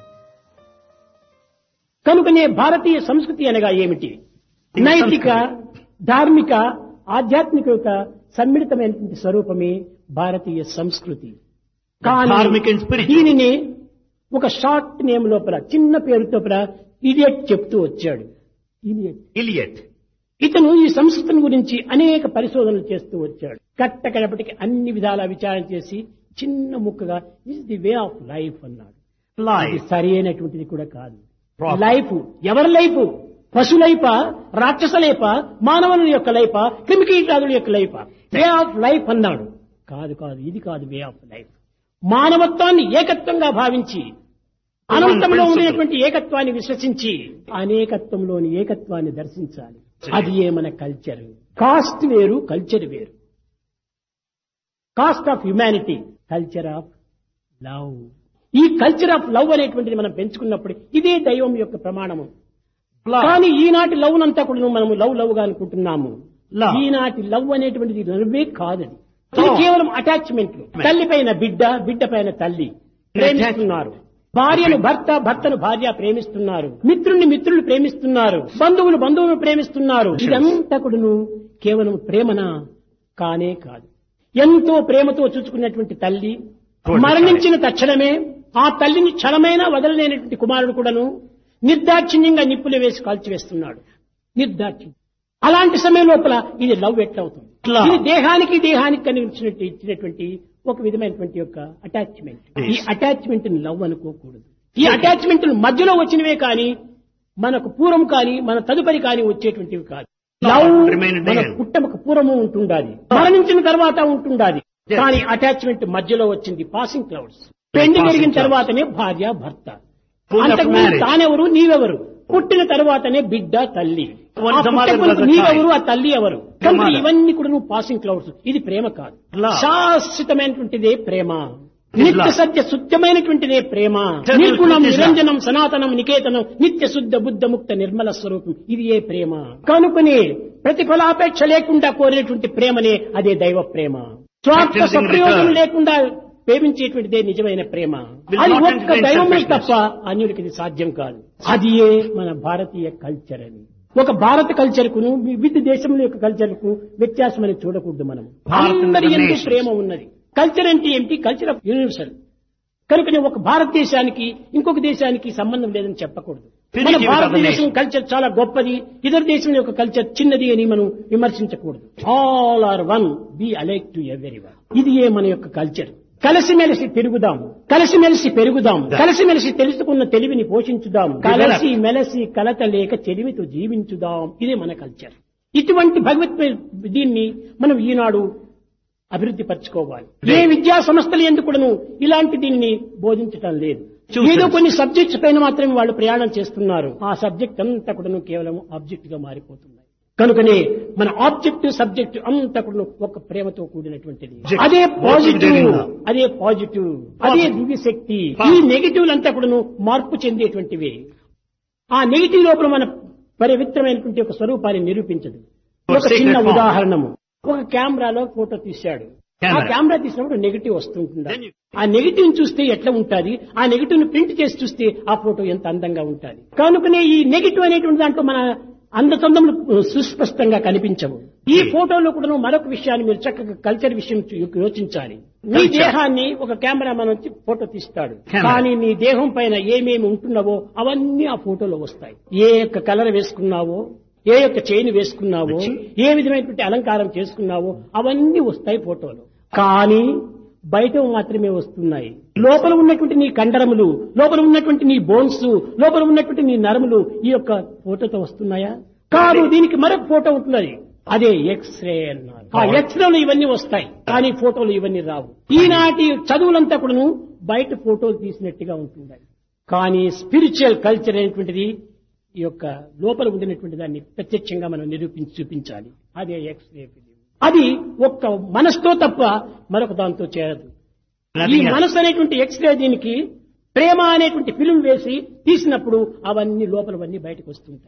కనుకనే భారతీయ సంస్కృతి అనగా ఏమిటి నైతిక ధార్మిక ఆధ్యాత్మిక యొక్క సమ్మిళితమైనటువంటి స్వరూపమే భారతీయ సంస్కృతి కానీ Dharmic and spiritual. దీనిని ఒక షార్ట్ నేమ్ లోపల చిన్న పేరుతో ఇడియట్ చెప్తూ వచ్చాడు ఇడియట్ Iliad. ఇతను ఈ సంస్కృతం గురించి అనేక పరిశోధనలు చేస్తూ వచ్చాడు కట్ట కడపటికి అన్ని విధాల విచారణ చేసి చిన్న ముక్కగా is the way of life అన్నాడు ఇది Life. సరి అయినటువంటిది కూడా కాదు Proper. లైఫ్ ఎవరి లైఫ్ పశులైప రాక్షసలైప మానవుల యొక్క లైఫ క్రిమికీటాదుల యొక్క లైఫ వే ఆఫ్ లైఫ్ అన్నాడు కాదు కాదు ఇది కాదు వే ఆఫ్ లైఫ్ మానవత్వాన్ని ఏకత్వంగా భావించి అనంతంలో principle. ఉండేటువంటి ఏకత్వాన్ని విశ్వసించి అనేకత్వంలోని ఏకత్వాన్ని దర్శించాలి అది ఏ మన కల్చర్ కాస్ట్ వేరు కల్చర్ వేరు caste of humanity culture of love ఈ కల్చర్ ఆఫ్ లవ్ అనేటువంటిది మనం పెంచుకున్నప్పుడు ఇదే దైవం యొక్క ప్రమాణము Love. కానీ ఈనాటి లవ్ అంతా కూడా మనము లవ్ లవ్ గా అనుకుంటున్నాము Love. ఈనాటి లవ్ అనేటువంటిది లవ్వే కాదది ఇది Oh. కేవలం అటాచ్మెంట్ తల్లి పైన బిడ్డ బిడ్డ పైన తల్లి ప్రేమిస్తున్నారు భార్యను భర్త భర్తను భార్య ప్రేమిస్తున్నారు మిత్రుల్ని మిత్రులు ప్రేమిస్తున్నారు బంధువులు బంధువులు ప్రేమిస్తున్నారు ఇదంతా కూడాను కేవలం ప్రేమన కానే కాదు ఎంతో ప్రేమతో చూసుకున్నటువంటి తల్లి మరణించిన తక్షణమే ఆ తల్లిని క్షణమైనా వదలలేనటువంటి కుమారుడు కూడాను నిర్దాక్షిణ్యంగా నిప్పులు వేసి కాల్చివేస్తున్నాడు నిర్దాక్షిణ్యం అలాంటి సమయం లోపల ఇది లవ్ ఎట్లా అవుతుంది Love. ఇది దేహానికి దేహానికి కనిపించినట్టు ఇచ్చినటువంటి ఒక విధమైనటువంటి యొక్క అటాచ్మెంట్ ఈ Yes. అటాచ్మెంట్ ని లవ్ అనుకోకూడదు ఈ అటాచ్మెంట్ మధ్యలో వచ్చినవే కానీ మనకు పూర్వం కానీ మన తదుపరి కానీ వచ్చేటువంటివి కాదు లవ్ Remain in మన there. పుట్టమకు పూర్వము ఉంటుండాలి మరణించిన తర్వాత ఉంటుండాలి Yes. కానీ అటాచ్మెంట్ మధ్యలో వచ్చింది పాసింగ్ క్లౌడ్స్ పెళ్లి Passing జరిగిన clouds. తర్వాతనే భార్య భర్త Full of అంతకుముందు marriage. తానెవరు నీవెవరు పుట్టిన తర్వాతనే బిడ్డ తల్లి One ఆ the mother, పుట్టక ముందు was the నీవెవరు child. ఆ తల్లి ఎవరు The కనుక mother. ఇవన్నీ కూడా నువ్వు పాసింగ్ క్లౌడ్స్ ఇది ప్రేమ కాదు Love. శాశ్వతమైనటువంటిదే ప్రేమ Is నిత్య love. Satya శుద్ధమైనటువంటిదే Prema Eternal నిర్గుణం truth is love. నిరంజనం సనాతనం నికేతనం నిత్య శుద్ధ బుద్ధ ముక్త నిర్మల స్వరూపం ఇది ఏ ప్రేమ కనుకొని ప్రతిఫలాపేక్ష లేకుండా కోరినటువంటి ప్రేమనే అదే దైవ ప్రేమ స్వార్థ Accepting సప్రయోజనం return. లేకుండా ప్రేమించేటువంటిదే నిజమైన ప్రేమ Will అది not ఒక్క entertain దైవమే selfishness. తప్ప అన్యుడికి ఇది సాధ్యం కాదు అది ఏ మన భారతీయ కల్చర్ అని ఒక భారత కల్చర్ కును వివిధ దేశముల యొక్క కల్చర్ కు వ్యత్యాసం అని చూడకూడదు మనం Bharat and అందరి other ఎందు nations. ప్రేమ ఉన్నది కల్చర్ అంటే ఏమిటి కల్చర్ ఆఫ్ యూనివర్సల్ కనుకనే ఒక భారతదేశానికి ఇంకొక దేశానికి సంబంధం లేదని చెప్పకూడదు మన Finity with other భారతదేశం nations. కల్చర్ చాలా గొప్పది ఇతర దేశం యొక్క కల్చర్ చిన్నది అని మనం విమర్శించకూడదు all are one be alike to every one ఇది ఏ మన యొక్క కల్చర్ కలిసిమెలిసి తిరుగుదాం కలిసిమెలిసి పెరుగుదాం కలిసిమెలిసి తెలుసుకున్న తెలివిని పోషించుదాం కలిసి మెలసి కలత లేక చెలిమితో జీవించుదాం ఇదే మన కల్చర్ ఇటువంటి భగవత్ దీన్ని మనం ఈనాడు అభివృద్ధి పరచుకోవాలి ఏ విద్యా సంస్థలు ఎందుకు కూడాను ఇలాంటి దీన్ని బోధించటం లేదు Choose ఏదో us. కొన్ని సబ్జెక్ట్స్ పైన మాత్రమే వాళ్ళు ప్రయాణం చేస్తున్నారు ఆ సబ్జెక్ట్ అంతా కూడాను కేవలం ఆబ్జెక్ట్ గా మారిపోతున్నాయి కనుకనే మన ఆబ్జెక్ట్ సబ్జెక్ట్ అంతా కూడా ఒక ప్రేమతో కూడినటువంటిది Object. అదే What we positive did in love. అదే పాజిటివ్ అదే దివ్య శక్తి ఈ Positive. నెగిటివ్ అంతా కూడాను మార్పు చెందేటువంటివి ఆ నెగిటివ్ లోపల మన పరివిత్రమైనటువంటి ఒక స్వరూపాన్ని నిరూపించదు For ఒక sacred చిన్న form. ఉదాహరణము ఒక కెమెరాలో ఫోటో తీశాడు ఆ Camera. కెమెరా తీసినప్పుడు నెగిటివ్ వస్తుంటుంది Then you- ఆ నెగిటివ్ చూస్తే ఎట్లా ఉంటుంది ఆ నెగిటివ్ ని ప్రింట్ చేసి చూస్తే ఆ ఫోటో ఎంత అందంగా ఉంటుంది కనుకనే ఈ నెగిటివ్ అనేటువంటి దాంట్లో మన అందచందములు సుస్పష్టంగా కనిపించవు ఈ ఫోటోలో కూడా మరొక విషయాన్ని మీరు చక్కగా కల్చర్ విషయం చూ- యోచించాలి నీ Culture. దేహాన్ని ఒక కెమెరామెన్ వచ్చి ఫోటో తీస్తాడు Camera. కానీ నీ దేహం పైన ఏమేమి ఉంటున్నావో అవన్నీ ఆ ఫోటోలో వస్తాయి ఏ యొక్క కలర్ వేసుకున్నావో ఏ యొక్క చైన్ వేసుకున్నావో ఏ విధమైనటువంటి అలంకారం చేసుకున్నావో అవన్నీ వస్తాయి ఫోటోలో కానీ బయట మాత్రమే వస్తున్నాయి లోపల ఉన్నటువంటి నీ కండరములు లోపల ఉన్నటువంటి నీ బోన్స్ లోపల ఉన్నటువంటి నీ నరములు ఈ యొక్క ఫోటోతో వస్తున్నాయా కాదు దీనికి మరొక ఫోటో ఉంటున్నది అదే ఎక్స్రే అన్నారు ఆ ఎక్స్రేలు ఇవన్నీ వస్తాయి కానీ ఫోటోలు ఇవన్నీ రావు ఈనాటి చదువులంతా కూడాను బయట ఫోటోలు తీసినట్టుగా ఉంటున్నాయి కానీ స్పిరిచువల్ కల్చర్ అనేటువంటిది ఈ యొక్క లోపల ఉండినటువంటి దాన్ని ప్రత్యక్షంగా మనం నిరూపించి చూపించాలి అదే ఎక్స్రే ఫిలిం అది ఒక్క మనసుతో తప్ప మరొక దాంతో చేరదు ఈ Nothing else. మనసు అనేటువంటి ఎక్స్రే దీనికి ప్రేమ అనేటువంటి ఫిలిం వేసి తీసినప్పుడు అవన్నీ లోపలవన్నీ బయటకు వస్తుంటాయి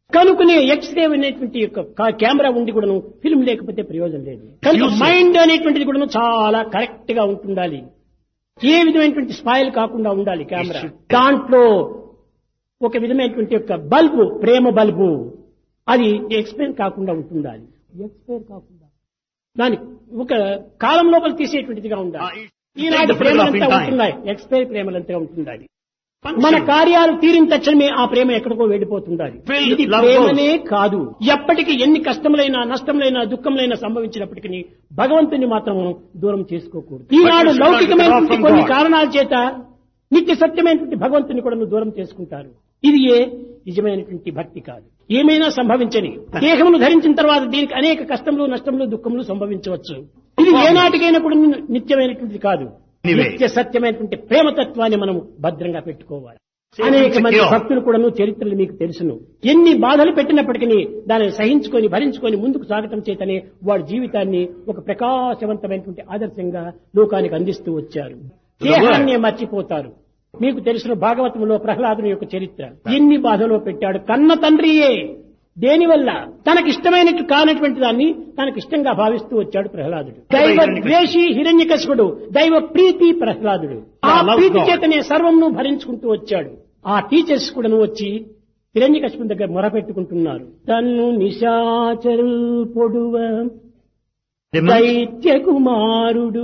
కనుకునే ఎక్స్రే అనేటువంటి యొక్క కా- కెమెరా ఉండి కూడాను ఫిల్మ్ లేకపోతే ప్రయోజనం లేదు కనుక Useless. మైండ్ అనేటువంటిది కూడాను చాలా కరెక్ట్ గా ఉంటుండాలి ఏ విధమైనటువంటి స్పాయిల్ కాకుండా ఉండాలి కెమెరా should- దాంట్లో ఒక విధమైనటువంటి యొక్క బల్బు ప్రేమ బల్బు అది ఎక్స్పైర్ కాకుండా ఉంటుండాలి ఎక్స్పైర్ కాకుండా దాని ఒక కాలం లోపల తీసేటువంటిదిగా Ah, ఉండాలి it- ఈనాటి take the photograph in ప్రేమలంతా time. ఉంటున్నాయి ఎక్స్పైర్ ప్రేమలంతా ఉంటుండాలి Function. మన కార్యాలు తీరిన తక్షణమే ఆ ప్రేమ ఎక్కడికో వెళ్ళిపోతుండాలి Filled ఇది love ప్రేమనే కాదు ఎప్పటికీ ఎన్ని కష్టములైనా నష్టములైనా దుఃఖములైనా సంభవించినప్పటికీ భగవంతుని మాత్రం దూరం చేసుకోకూడదు ఈనాడు should not లౌకికమైనటువంటి withdraw from కొన్ని God. కారణాల చేత నిత్య సత్యమైనటువంటి భగవంతుని కూడా నువ్వు దూరం చేసుకుంటారు ఇది ఏ నిజమైనటువంటి భక్తి కాదు ఏమైనా సంభవించని దేహమును ధరించిన తర్వాత దీనికి అనేక కష్టములు నష్టములు దుఃఖములు సంభవించవచ్చు ఇది ఏనాటికైనా కూడా నిత్యమైనటువంటిది కాదు Anyway. నిత్య సత్యమైనటువంటి ప్రేమతత్వాన్ని మనం భద్రంగా పెట్టుకోవాలి Safe అనేక and మంది secure. భక్తులు కూడాను చరిత్రలు మీకు తెలుసును ఎన్ని బాధలు పెట్టినప్పటికీ దానిని సహించుకొని భరించుకొని ముందుకు సాగటం చేతనే వాడి జీవితాన్ని ఒక ప్రకాశవంతమైనటువంటి ఆదర్శంగా లోకానికి అందిస్తూ వచ్చారు దేహాన్ని మర్చిపోతారు మీకు తెలిసిన భాగవతంలో ప్రహ్లాదుని యొక్క చరిత్ర ఎన్ని బాధలో పెట్టాడు కన్న తండ్రియే దేనివల్ల తనకిష్టమైనట్టు కానటువంటి దాన్ని తనకిష్టంగా భావిస్తూ వచ్చాడు ప్రహ్లాదుడు దైవ ద్వేషి హిరణ్యకశుడు దైవ ప్రీతి ప్రహ్లాదుడు ఆ Yeah, love ప్రీతి God. చేతనే సర్వంను భరించుకుంటూ వచ్చాడు ఆ టీచర్స్ కూడా వచ్చి హిరణ్యకశిపుని దగ్గర మొరపెట్టుకుంటున్నారు తన్ను నిశాచరుల్ పొడువ Demons. దైత్య కుమారుడు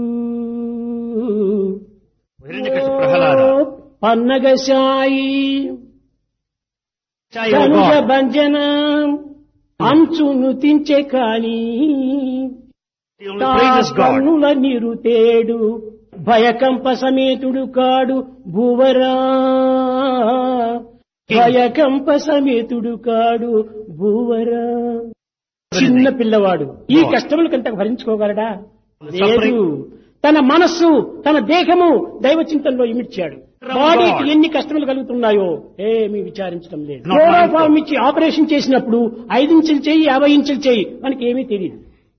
హిరణ్యకశిపు ప్రహ్లాద. పన్నగశాయి Child of కనుజ God. భంజన అంచును తించే కాని He only praises God. కన్నుల నిరుతేడు భయకంప సమేతుడు కాడు భూవరా భయకంప సమేతుడు కాడు భూవరా చిన్న పిల్లవాడు ఈ కష్టముల కంటే భరించుకోగలడా లేదు Suffering. తన మనస్సు తన దేహము దైవ చింతనలో ఇమిడ్చాడు From బాడీకి God. ఎన్ని కష్టములు కలుగుతున్నాయో ఏమీ విచారించడం లేదు Not క్లోరోఫామ్ mindful. ఇచ్చి ఆపరేషన్ చేసినప్పుడు ఐదు ఇంచులు చేయి యాభై ఇంచులు చేయి మనకి ఏమీ తెలియదు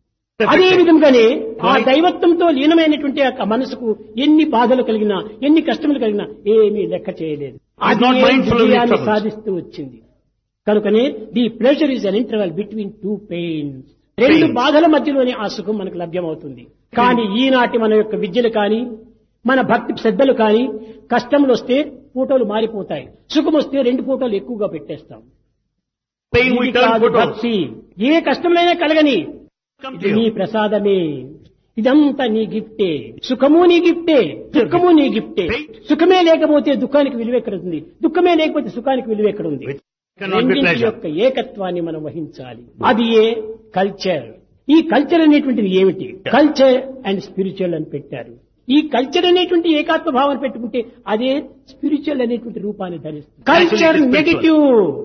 అదే విధంగానే ఆ Right. దైవత్వంతో లీనమైనటువంటి ఆ మనసుకు ఎన్ని బాధలు కలిగినా ఎన్ని కష్టములు కలిగినా ఏమీ లెక్క చేయలేదు Is not అది mindful of his విజయాన్ని troubles. సాధిస్తూ వచ్చింది కనుకనే the pressure is an interval between two pains రెండు Pains. బాధల మధ్యలోనే ఆ సుఖం మనకు లభ్యమవుతుంది కానీ ఈనాటి మన యొక్క విద్యలు కానీ మన భక్తి శ్రద్ధలు కానీ కష్టములు వస్తే ఫోటోలు మారిపోతాయి సుఖం వస్తే రెండు ఫోటోలు ఎక్కువగా పెట్టేస్తాం Pain ఇది will turn కాదు photos. భక్తి ఏ కష్టములైనా కలగని Come ఇది to నీ you. ప్రసాదమే ఇదంతా నీ గిఫ్టే సుఖము నీ గిఫ్టే దుఃఖము నీ గిఫ్టే సుఖమే లేకపోతే దుఃఖానికి విలువ ఎక్కడ ఉంది దుఃఖమే లేకపోతే సుఖానికి విలువ ఎక్కడ ఉంది Which cannot be రెండింటి pleasure. యొక్క ఏకత్వాన్ని మనం వహించాలి అది ఏ కల్చర్ ఈ కల్చర్ అనేటువంటిది ఏమిటి కల్చర్ అండ్ స్పిరిచువల్ అని పెట్టారు ఈ కల్చర్ అనేటువంటి ఏకాత్మ భావన పెట్టుకుంటే అదే స్పిరిచువల్ అనేటువంటి రూపాన్ని ధరిస్తుంది culture Actually, it is negative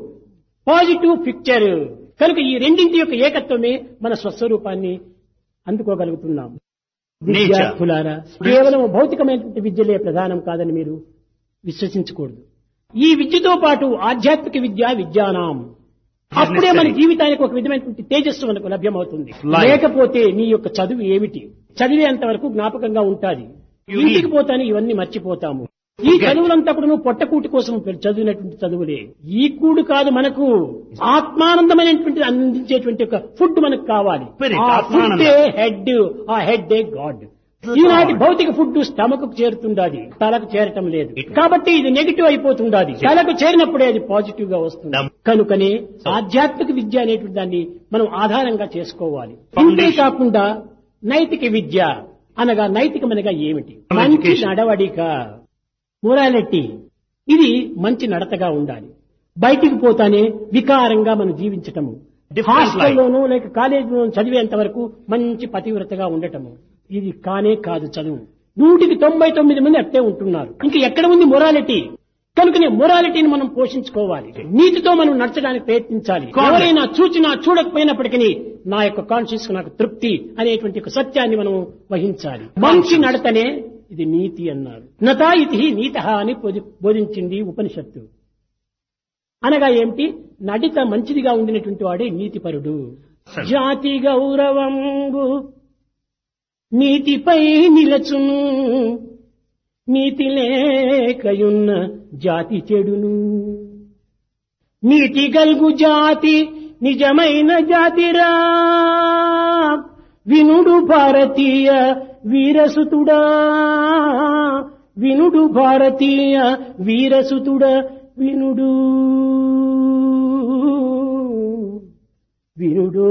positive picture కనుక ఈ రెండింటి యొక్క ఏకత్వమే మన స్వస్వరూపాన్ని అందుకోగలుగుతున్నాం Nature. విద్యార్థులారా కేవలం భౌతికమైనటువంటి విద్యలే ప్రధానం కాదని మీరు విశ్వసించకూడదు ఈ విద్యతో పాటు ఆధ్యాత్మిక విద్య విద్యానాం అప్పుడే మన జీవితానికి ఒక విధమైనటువంటి తేజస్సు మనకు లభ్యమవుతుంది Life. లేకపోతే నీ యొక్క చదువు ఏమిటి చదివేంత వరకు జ్ఞాపకంగా ఉంటాది You ఇంటికి read. పోతాను ఇవన్నీ మర్చిపోతాము ఈ Forget. చదువులంతా కూడా నువ్వు పొట్టకూటి కోసం చదివినటువంటి చదువులే ఈ కూడు కాదు మనకు ఆత్మానందమైనటువంటి అందించేటువంటి ఒక ఫుడ్ మనకు కావాలి Spirit, ఆ ఆత్మానందం. ఫుడ్డే హెడ్ ఆ హెడ్ ఏ గాడ్ ఈనాటి భౌతిక ఫుడ్ స్టమక్ చేరుతుండాది తలకు చేరటం లేదు It- కాబట్టి ఇది నెగిటివ్ అయిపోతుండాది తలకు చేరినప్పుడే అది పాజిటివ్ గా వస్తుంది Dam- కనుకనే ఆధ్యాత్మిక విద్య అనేటువంటి దాన్ని మనం ఆధారంగా చేసుకోవాలి Foundation. ఇంతే కాకుండా నైతిక విద్య అనగా నైతికమనగా ఏమిటి From మంచి education. నడవడిక మొరాలిటీ ఇది మంచి నడతగా ఉండాలి బయటికి పోతానే వికారంగా మనం జీవించటము Different life. హాస్టల్లోనూ లేక కాలేజీలోనూ చదివేంత వరకు మంచి పతివ్రతగా ఉండటము ఇది కానే కాదు చదువు నూటికి తొంభై తొమ్మిది మంది అట్టే ఉంటున్నారు ఇంకా ఎక్కడ ఉంది మొరాలిటీ కనుకనే మొరాలిటీని మనం పోషించుకోవాలి నీతితో మనం నడచడానికి ప్రయత్నించాలి Correct. ఎవరైనా చూచినా చూడకపోయినప్పటికీ నా యొక్క కాన్షియస్ నాకు తృప్తి అనేటువంటి ఒక సత్యాన్ని మనం వహించాలి మంచి నడతనే ఇది నీతి అన్నారు నతా ఇది నీత అని బోధి- బోధించింది ఉపనిషత్తు అనగా ఏమిటి నడిత మంచిదిగా ఉండినటువంటి వాడే నీతిపరుడు Sir. జాతి గౌరవంబు నీతిపై నిలచును నీతి లేకయున్న జాతి చెడును నీటి గల్గు జాతి నిజమైన జాతిరా వినుడు భారతీయ వీరసుతుడా వినుడు భారతీయ వీరసుతుడా వినుడు వినుడు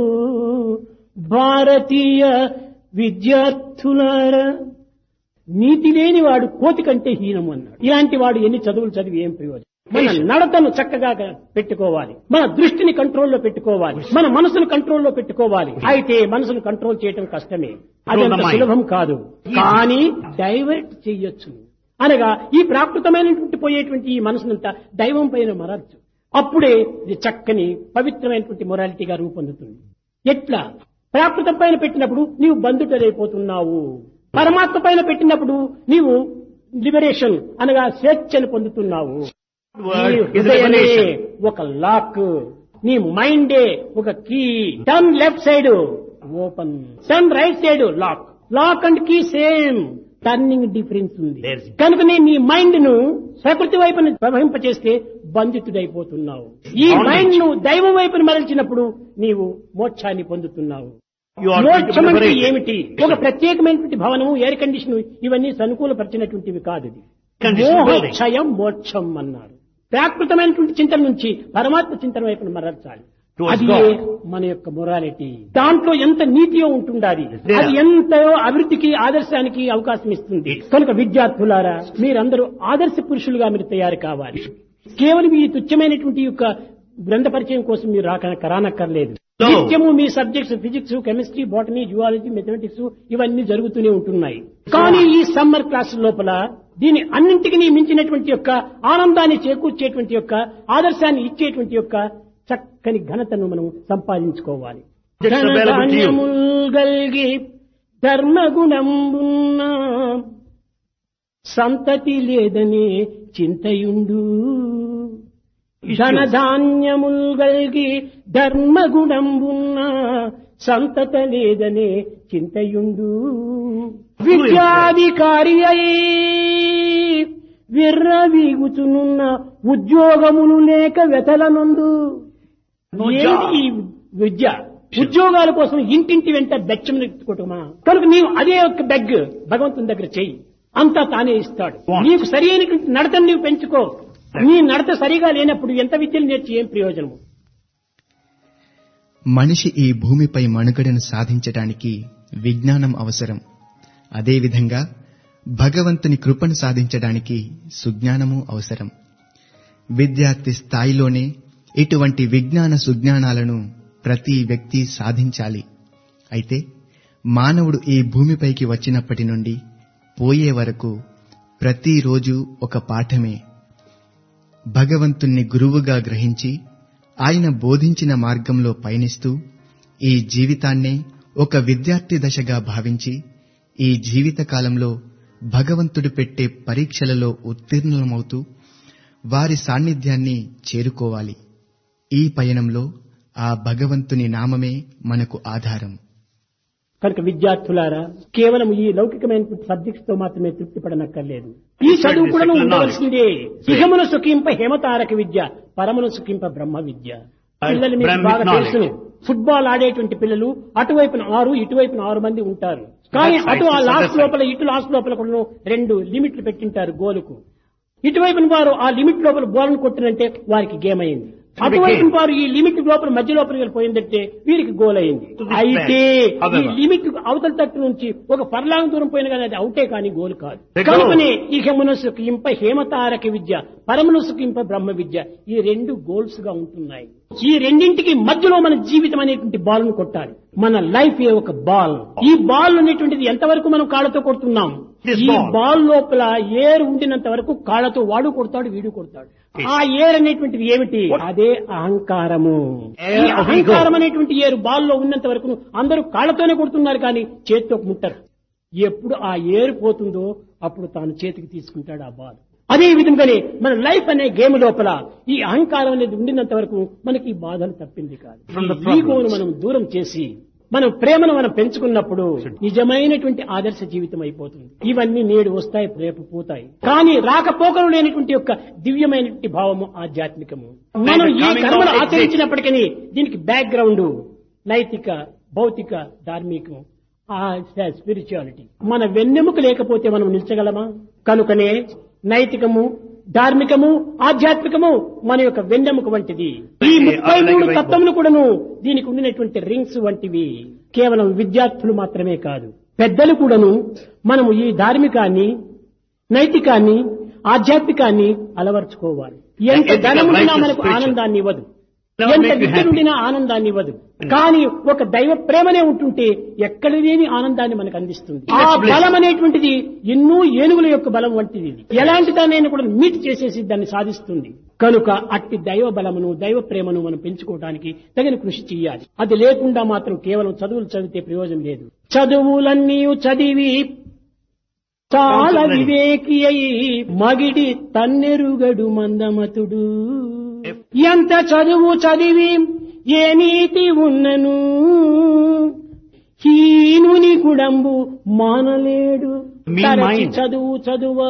భారతీయ విద్యార్థులారా నీతి లేని వాడు కోతి కంటే హీనము అన్నాడు ఇలాంటి వాడు ఎన్ని చదువులు చదివి ఏం ప్రయోజనం మన నడతను చక్కగా పెట్టుకోవాలి మన దృష్టిని కంట్రోల్లో పెట్టుకోవాలి మన మనసును కంట్రోల్లో పెట్టుకోవాలి అయితే మనసును కంట్రోల్ చేయటం కష్టమే అది అంత సులభం కాదు కానీ డైవర్ట్ చెయ్యొచ్చు అనగా ఈ ప్రాకృతమైనటువంటి పోయేటువంటి ఈ మనసునంతా దైవం పైన మరచ్చు అప్పుడే ఇది చక్కని పవిత్రమైనటువంటి మొరాలిటీగా రూపొందుతుంది ఎట్లా ప్రాకృతం పైన పెట్టినప్పుడు నీవు బంధుటరైపోతున్నావు పరమాత్మ పైన పెట్టినప్పుడు నీవు లిబరేషన్ అనగా స్వేచ్ఛను పొందుతున్నావు నీ Word is హృదయమే revelation. ఒక లాక్ నీ మైండే ఒక key turn left side open turn right side lock lock and key same turning difference ఉంది There's- కనుకనే నీ మైండ్ ను ప్రకృతి వైపున ప్రవహింపచేస్తే బంధితుడైపోతున్నావు ఈ Bondage. మైండ్ ను దైవం వైపున మరల్చినప్పుడు నీవు మోక్షాన్ని పొందుతున్నావు You are going to మోక్షం అంటే liberate. ఏమిటి ఒక ప్రత్యేకమైనటువంటి భవనము ఎయిర్ కండిషన్ ఇవన్నీ అనుకూలపరిచినటువంటివి కాదు ఇది Condition building. మోక్షయం మోక్షం అన్నారు ప్రాకృతమైనటువంటి చింతన నుంచి పరమాత్మ చింతన వైపున మరల్చాలి Towards అది God. మన యొక్క మొరాలిటీ దాంట్లో ఎంత నీతియో ఉంటుండాలి There. అది ఎంతయో అభివృద్ధికి ఆదర్శానికి అవకాశం ఇస్తుంది కనుక విద్యార్థులారా మీరందరూ ఆదర్శ పురుషులుగా మీరు తయారు కావాలి కేవలం ఈ తుచ్చమైనటువంటి యొక్క గ్రంథ పరిచయం కోసం మీరు రాక రానక్కర్లేదు No. నిత్యము మీ subjects physics chemistry botany zoology mathematics ఇవన్నీ జరుగుతూనే ఉంటున్నాయి కానీ ఈ సమ్మర్ క్లాస్ లోపల దీని అన్నింటికి మించినటువంటి యొక్క ఆనందాన్ని చేకూర్చేటువంటి యొక్క ఆదర్శాన్ని ఇచ్చేటువంటి యొక్క చక్కని ఘనతను మనం సంపాదించుకోవాలి It's available to you. ధనధాన్యముల్ గల్గి ధర్మగుణంబున్న సంతతి లేదని చింతయుండు ధనధాన్యముల్ గల్గి ధర్మగుణంబున్న సంతత లేదనే చింతయుండు విద్యాధికారి అయి విర్రవీగుచునున్న ఉద్యోగములు లేక వెతలనందు No ఏంటి job. ఈ విద్య ఉద్యోగాల కోసం ఇంటింటి వెంట బెచ్చం ఎత్తుకోవటమా కనుక నీవు అదే ఒక బెగ్ భగవంతుని దగ్గర చెయ్యి అంతా తానే ఇస్తాడు Want. నీకు సరి అయినటువంటి నడతను నీవు పెంచుకో నీ నడత సరిగా లేనప్పుడు ఎంత విద్యలు నేర్చి ఏం ప్రయోజనము మనిషి ఈ భూమిపై మనుగడను సాధించటానికి విజ్ఞానం అవసరం అదేవిధంగా భగవంతుని కృపను సాధించడానికి సుజ్ఞానము అవసరం విద్యార్థి స్థాయిలోనే ఇటువంటి విజ్ఞాన సుజ్ఞానాలను ప్రతి వ్యక్తి సాధించాలి అయితే మానవుడు ఈ భూమిపైకి వచ్చినప్పటి నుండి పోయే వరకు ప్రతిరోజు ఒక పాఠమే భగవంతుణ్ణి గురువుగా గ్రహించి ఆయన బోధించిన మార్గంలో పయనిస్తూ ఈ జీవితాన్నే ఒక విద్యార్థి దశగా భావించి ఈ జీవిత కాలంలో భగవంతుడు పెట్టే పరీక్షలలో ఉత్తీర్ణులమవుతూ వారి సాన్నిధ్యాన్ని చేరుకోవాలి ఈ పయనంలో ఆ భగవంతుని నామమే మనకు ఆధారం కనుక విద్యార్థులారా కేవలం ఈ లౌకికమైన సబ్జెక్ట్స్ తో మాత్రమే తృప్తి పడనక్కర్లేదు ఈ చదువు కూడా ఉండవలసిందే ఇహమును సుఖింప హేమతారక విద్య పరమును సుఖింప బ్రహ్మ విద్య పిల్లలు మీకు Brahmic బాగా knowledge. తెలుసును ఫుట్బాల్ ఆడేటువంటి పిల్లలు అటువైపున ఆరు ఇటువైపున ఆరు మంది ఉంటారు కానీ That's right. అటు ఆ That's లాస్ట్ right. లోపల ఇటు లాస్ట్ లోపల కూడా రెండు లిమిట్లు పెట్టింటారు గోలుకు ఇటువైపున వారు ఆ లిమిట్ లోపల గోలను కొట్టినంటే వారికి గేమ్ అయింది అటువైపు వారు ఈ లిమిట్ లోపల మధ్య లోపలికి వెళ్ళిపోయిందంటే వీరికి గోల్ అయింది To this అయితే fact, ఈ however. లిమిట్ అవతల తట్టు నుంచి ఒక పర్లాంగ దూరం పోయిన కానీ అది అవుటే కానీ గోల్ కాదు They go. కనుకనే ఈ హెమనస్సుకు ఇంప హేమతారక విద్య పరమనస్సుకు ఇంప బ్రహ్మ విద్య ఈ రెండు గోల్స్ గా ఉంటున్నాయి ఈ రెండింటికి మధ్యలో మన జీవితం అనేటువంటి బాల్ ను కొట్టాలి మన లైఫ్ ఏ ఒక బాల్ ఈ బాల్ అనేటువంటిది ఎంతవరకు మనం కాళ్ళతో కొడుతున్నాం This ఈ ball. బాల్ లోపల ఏరు ఉండినంత వరకు కాళ్ళతో వాడు కొడతాడు వీడు కొడతాడు Yes. ఆ ఏర్ అనేటువంటిది ఏమిటి అదే అహంకారము Air ఈ of ego. అహంకారం అనేటువంటి ఏరు బాల్లో ఉన్నంత వరకు అందరూ కాళ్ళతోనే కొడుతున్నారు కానీ చేతితో ముట్టరు ఎప్పుడు ఆ ఏరు పోతుందో అప్పుడు తాను చేతికి తీసుకుంటాడు ఆ బాల్ అదే విధంగానే మన లైఫ్ అనే గేమ్ లోపల ఈ అహంకారం అనేది ఉండినంత వరకు మనకి ఈ బాధలు తప్పింది కాదు From the ఈ ఈగోను problems. మనం దూరం చేసి మనం ప్రేమను మనం పెంచుకున్నప్పుడు నిజమైనటువంటి ఆదర్శ జీవితం అయిపోతుంది ఇవన్నీ నేడు వస్తాయి రేపు పోతాయి కానీ రాకపోకలు లేనటువంటి యొక్క దివ్యమైనటువంటి భావము ఆధ్యాత్మికము మనం ఈ కర్మలు ఆచరించినప్పటికీ దీనికి బ్యాక్గ్రౌండ్ నైతిక భౌతిక ధార్మికం ఆ స్పిరిచువాలిటీ మన వెన్నెముక లేకపోతే మనం నిల్చగలమా కనుకనే నైతికము ధార్మికము ఆధ్యాత్మికము మన యొక్క వెన్నెముక వంటిది ఈ ముప్పై మూడు తత్వములు కూడాను దీనికి ఉండినటువంటి రింగ్స్ వంటివి కేవలం విద్యార్థులు మాత్రమే కాదు పెద్దలు కూడాను మనము ఈ ధార్మికాన్ని నైతికాన్ని ఆధ్యాత్మికాన్ని అలవర్చుకోవాలి ఎంత ధనముండినా మనకు ఆనందాన్ని ఇవ్వదు ఎంత విద్యనుండినా ఆనందాన్ని ఇవ్వదు కానీ ఒక దైవ ప్రేమనే ఉంటుంటే ఎక్కడ లేని ఆనందాన్ని మనకు అందిస్తుంది ఆ బలం అనేటువంటిది ఎన్నో ఏనుగుల యొక్క బలం వంటిది ఇది. ఎలాంటి దాన్ని కూడా మీట్ చేసేసి దాన్ని సాధిస్తుంది కనుక అట్టి దైవ బలమును దైవ ప్రేమను మనం పెంచుకోవడానికి తగిన కృషి చేయాలి అది లేకుండా మాత్రం కేవలం చదువులు చదివితే ప్రయోజనం లేదు చదువులన్నీ చదివి చాలా వివేకి అయి మగిడి తన్నెరుగడు మందమతుడు ఎంత చదువు చదివి ఏ నీతి ఉన్నను హీనుని కుడంబు మానలేడు Me తరచి mind. చదువు చదువా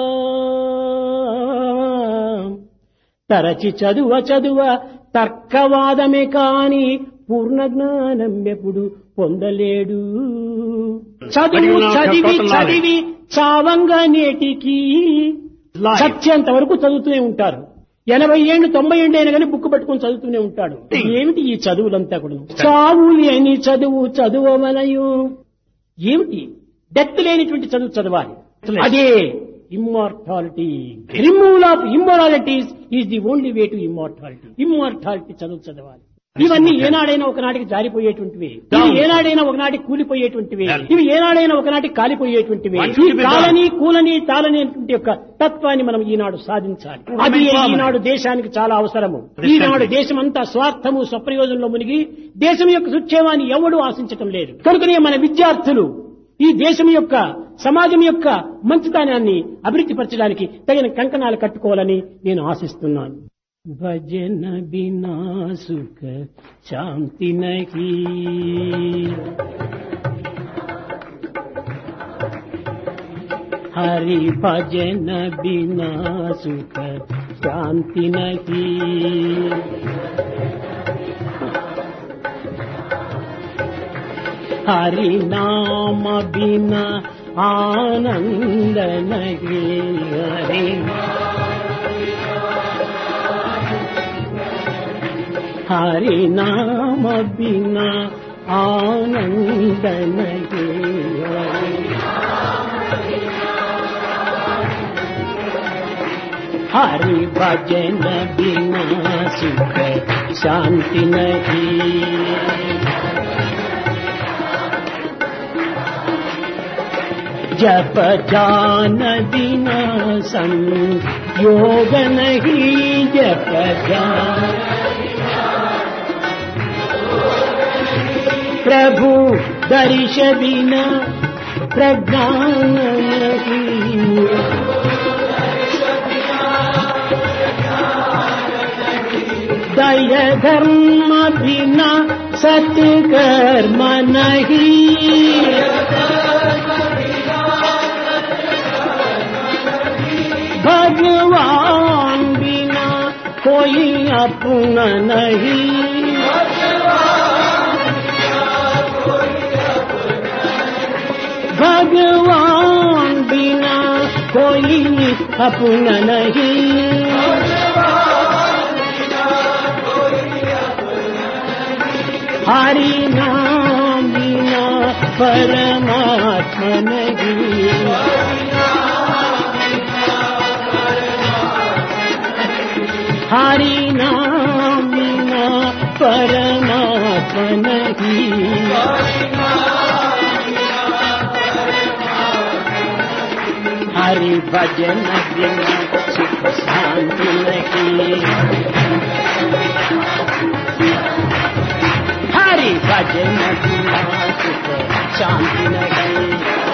తరచి చదువ చదువ తర్కవాదమే కాని పూర్ణ జ్ఞానం ఎప్పుడు పొందలేడు చదువు But you will not have చదివి total knowledge. చదివి చావంగా నేటికి Life. సత్యంత వరకు చదువుతూనే ఉంటారు ఎనభై ఏళ్ళు తొంభై ఏళ్ళు అయినా కానీ బుక్ పట్టుకొని చదువుతూనే ఉంటాడు ఏమిటి ఈ చదువులంతా కూడా చావు లేని చదువు చదువమలయు ఏమిటి డెత్ లేనిటువంటి చదువు చదవాలి అదే immortality removal of immoralities is the only way to immortality immortality చదువు చదవాలి ఇవన్నీ ఏనాడైనా ఒకనాటికి జారిపోయేటువంటివి ఇవి ఏనాడైనా ఒకనాటికి కూలిపోయేటువంటివి ఇవి ఏనాడైనా ఒకనాటికి కాలిపోయేటువంటివి ఈ కాలని కూలని తాలని అనేటువంటి యొక్క తత్వాన్ని మనం ఈనాడు సాధించాలి అది ఈనాడు దేశానికి చాలా అవసరము ఈనాడు దేశం అంతా స్వార్థము స్వప్రయోజనంలో మునిగి దేశం యొక్క సుక్షేమాన్ని ఎవడూ ఆశించటం లేదు కనుకనే మన విద్యార్థులు ఈ దేశం యొక్క సమాజం యొక్క మంచితనాన్ని అభివృద్ధి పరచడానికి తగిన కంకణాలు కట్టుకోవాలని నేను ఆశిస్తున్నాను భజన బినా సుఖ శాంతి నహీ హరి భజన బినా సుఖ శాంతి నహీ हरि नाम बिना आनंद नहीं हरि हरि नाम बिना आनंद नहीं हरि हरि भजन बिना सुख शांति नहीं जप जान बिना संयोग नहीं जप जान प्रभु दर्श बिना प्रज्ञान नहीं दय धर्म बिना सत्कर्म नहीं भगवान बिना कोई अपना नहीं भगवान बिना कोई अपना नहीं हरि नाम बिना परमात्मा नहीं हरि नाम बिना परमात्मा नहीं हरि भजन बिना सुख शांति नहीं हरि भजन बिना सुख शांति नहीं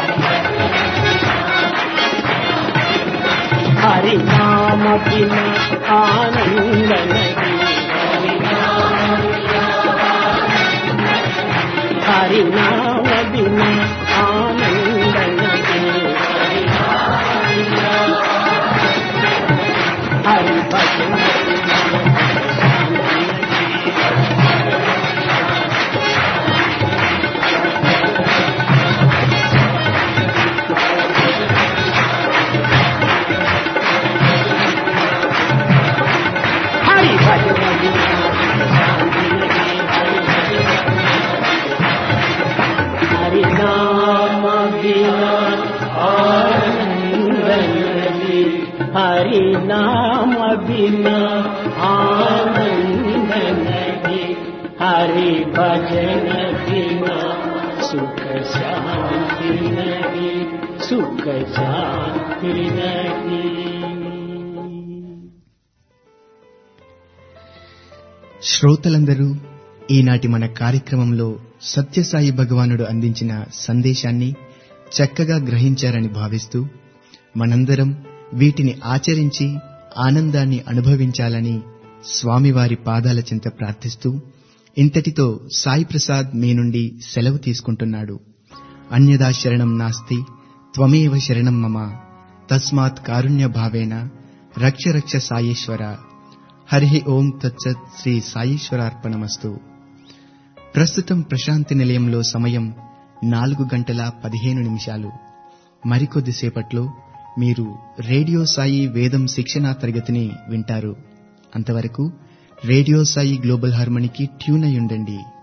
हरि नाम बिना आनंद नहीं హరినామ బినా ఆనంద నహి హరి భజన హరి భజన బినా హరి నామ బినా ఆనంద నహి హరి నామ బినా ఆనంద నహి హరి భజన బినా సుఖ శాంతి నహి సుఖ శాంతి నహి శ్రోతలందరూ ఈనాటి మన కార్యక్రమంలో సత్యసాయి భగవానుడు అందించిన సందేశాన్ని చక్కగా గ్రహించారని భావిస్తూ మనందరం వీటిని ఆచరించి ఆనందాన్ని అనుభవించాలని స్వామివారి పాదాల చింత ప్రార్థిస్తూ ఇంతటితో సాయి ప్రసాద్ మీ నుండి సెలవు తీసుకుంటున్నాడు అన్యదా శరణం నాస్తి త్వమేవ శరణం మమ తస్మాత్ కారుణ్య భావేన రక్ష రక్ష సాయేశ్వర హరి ఓం తత్సత్ శ్రీ సాయేశ్వరార్పణమస్తు ప్రస్తుతం ప్రశాంతి నిలయంలో సమయం నాలుగు గంటల పదిహేను నిమిషాలు మరికొద్దిసేపట్లో మీరు రేడియో సాయి వేదం శిక్షణా తరగతిని వింటారు అంతవరకు రేడియో సాయి గ్లోబల్ హార్మనీకి ట్యూన్ అయి ఉండండి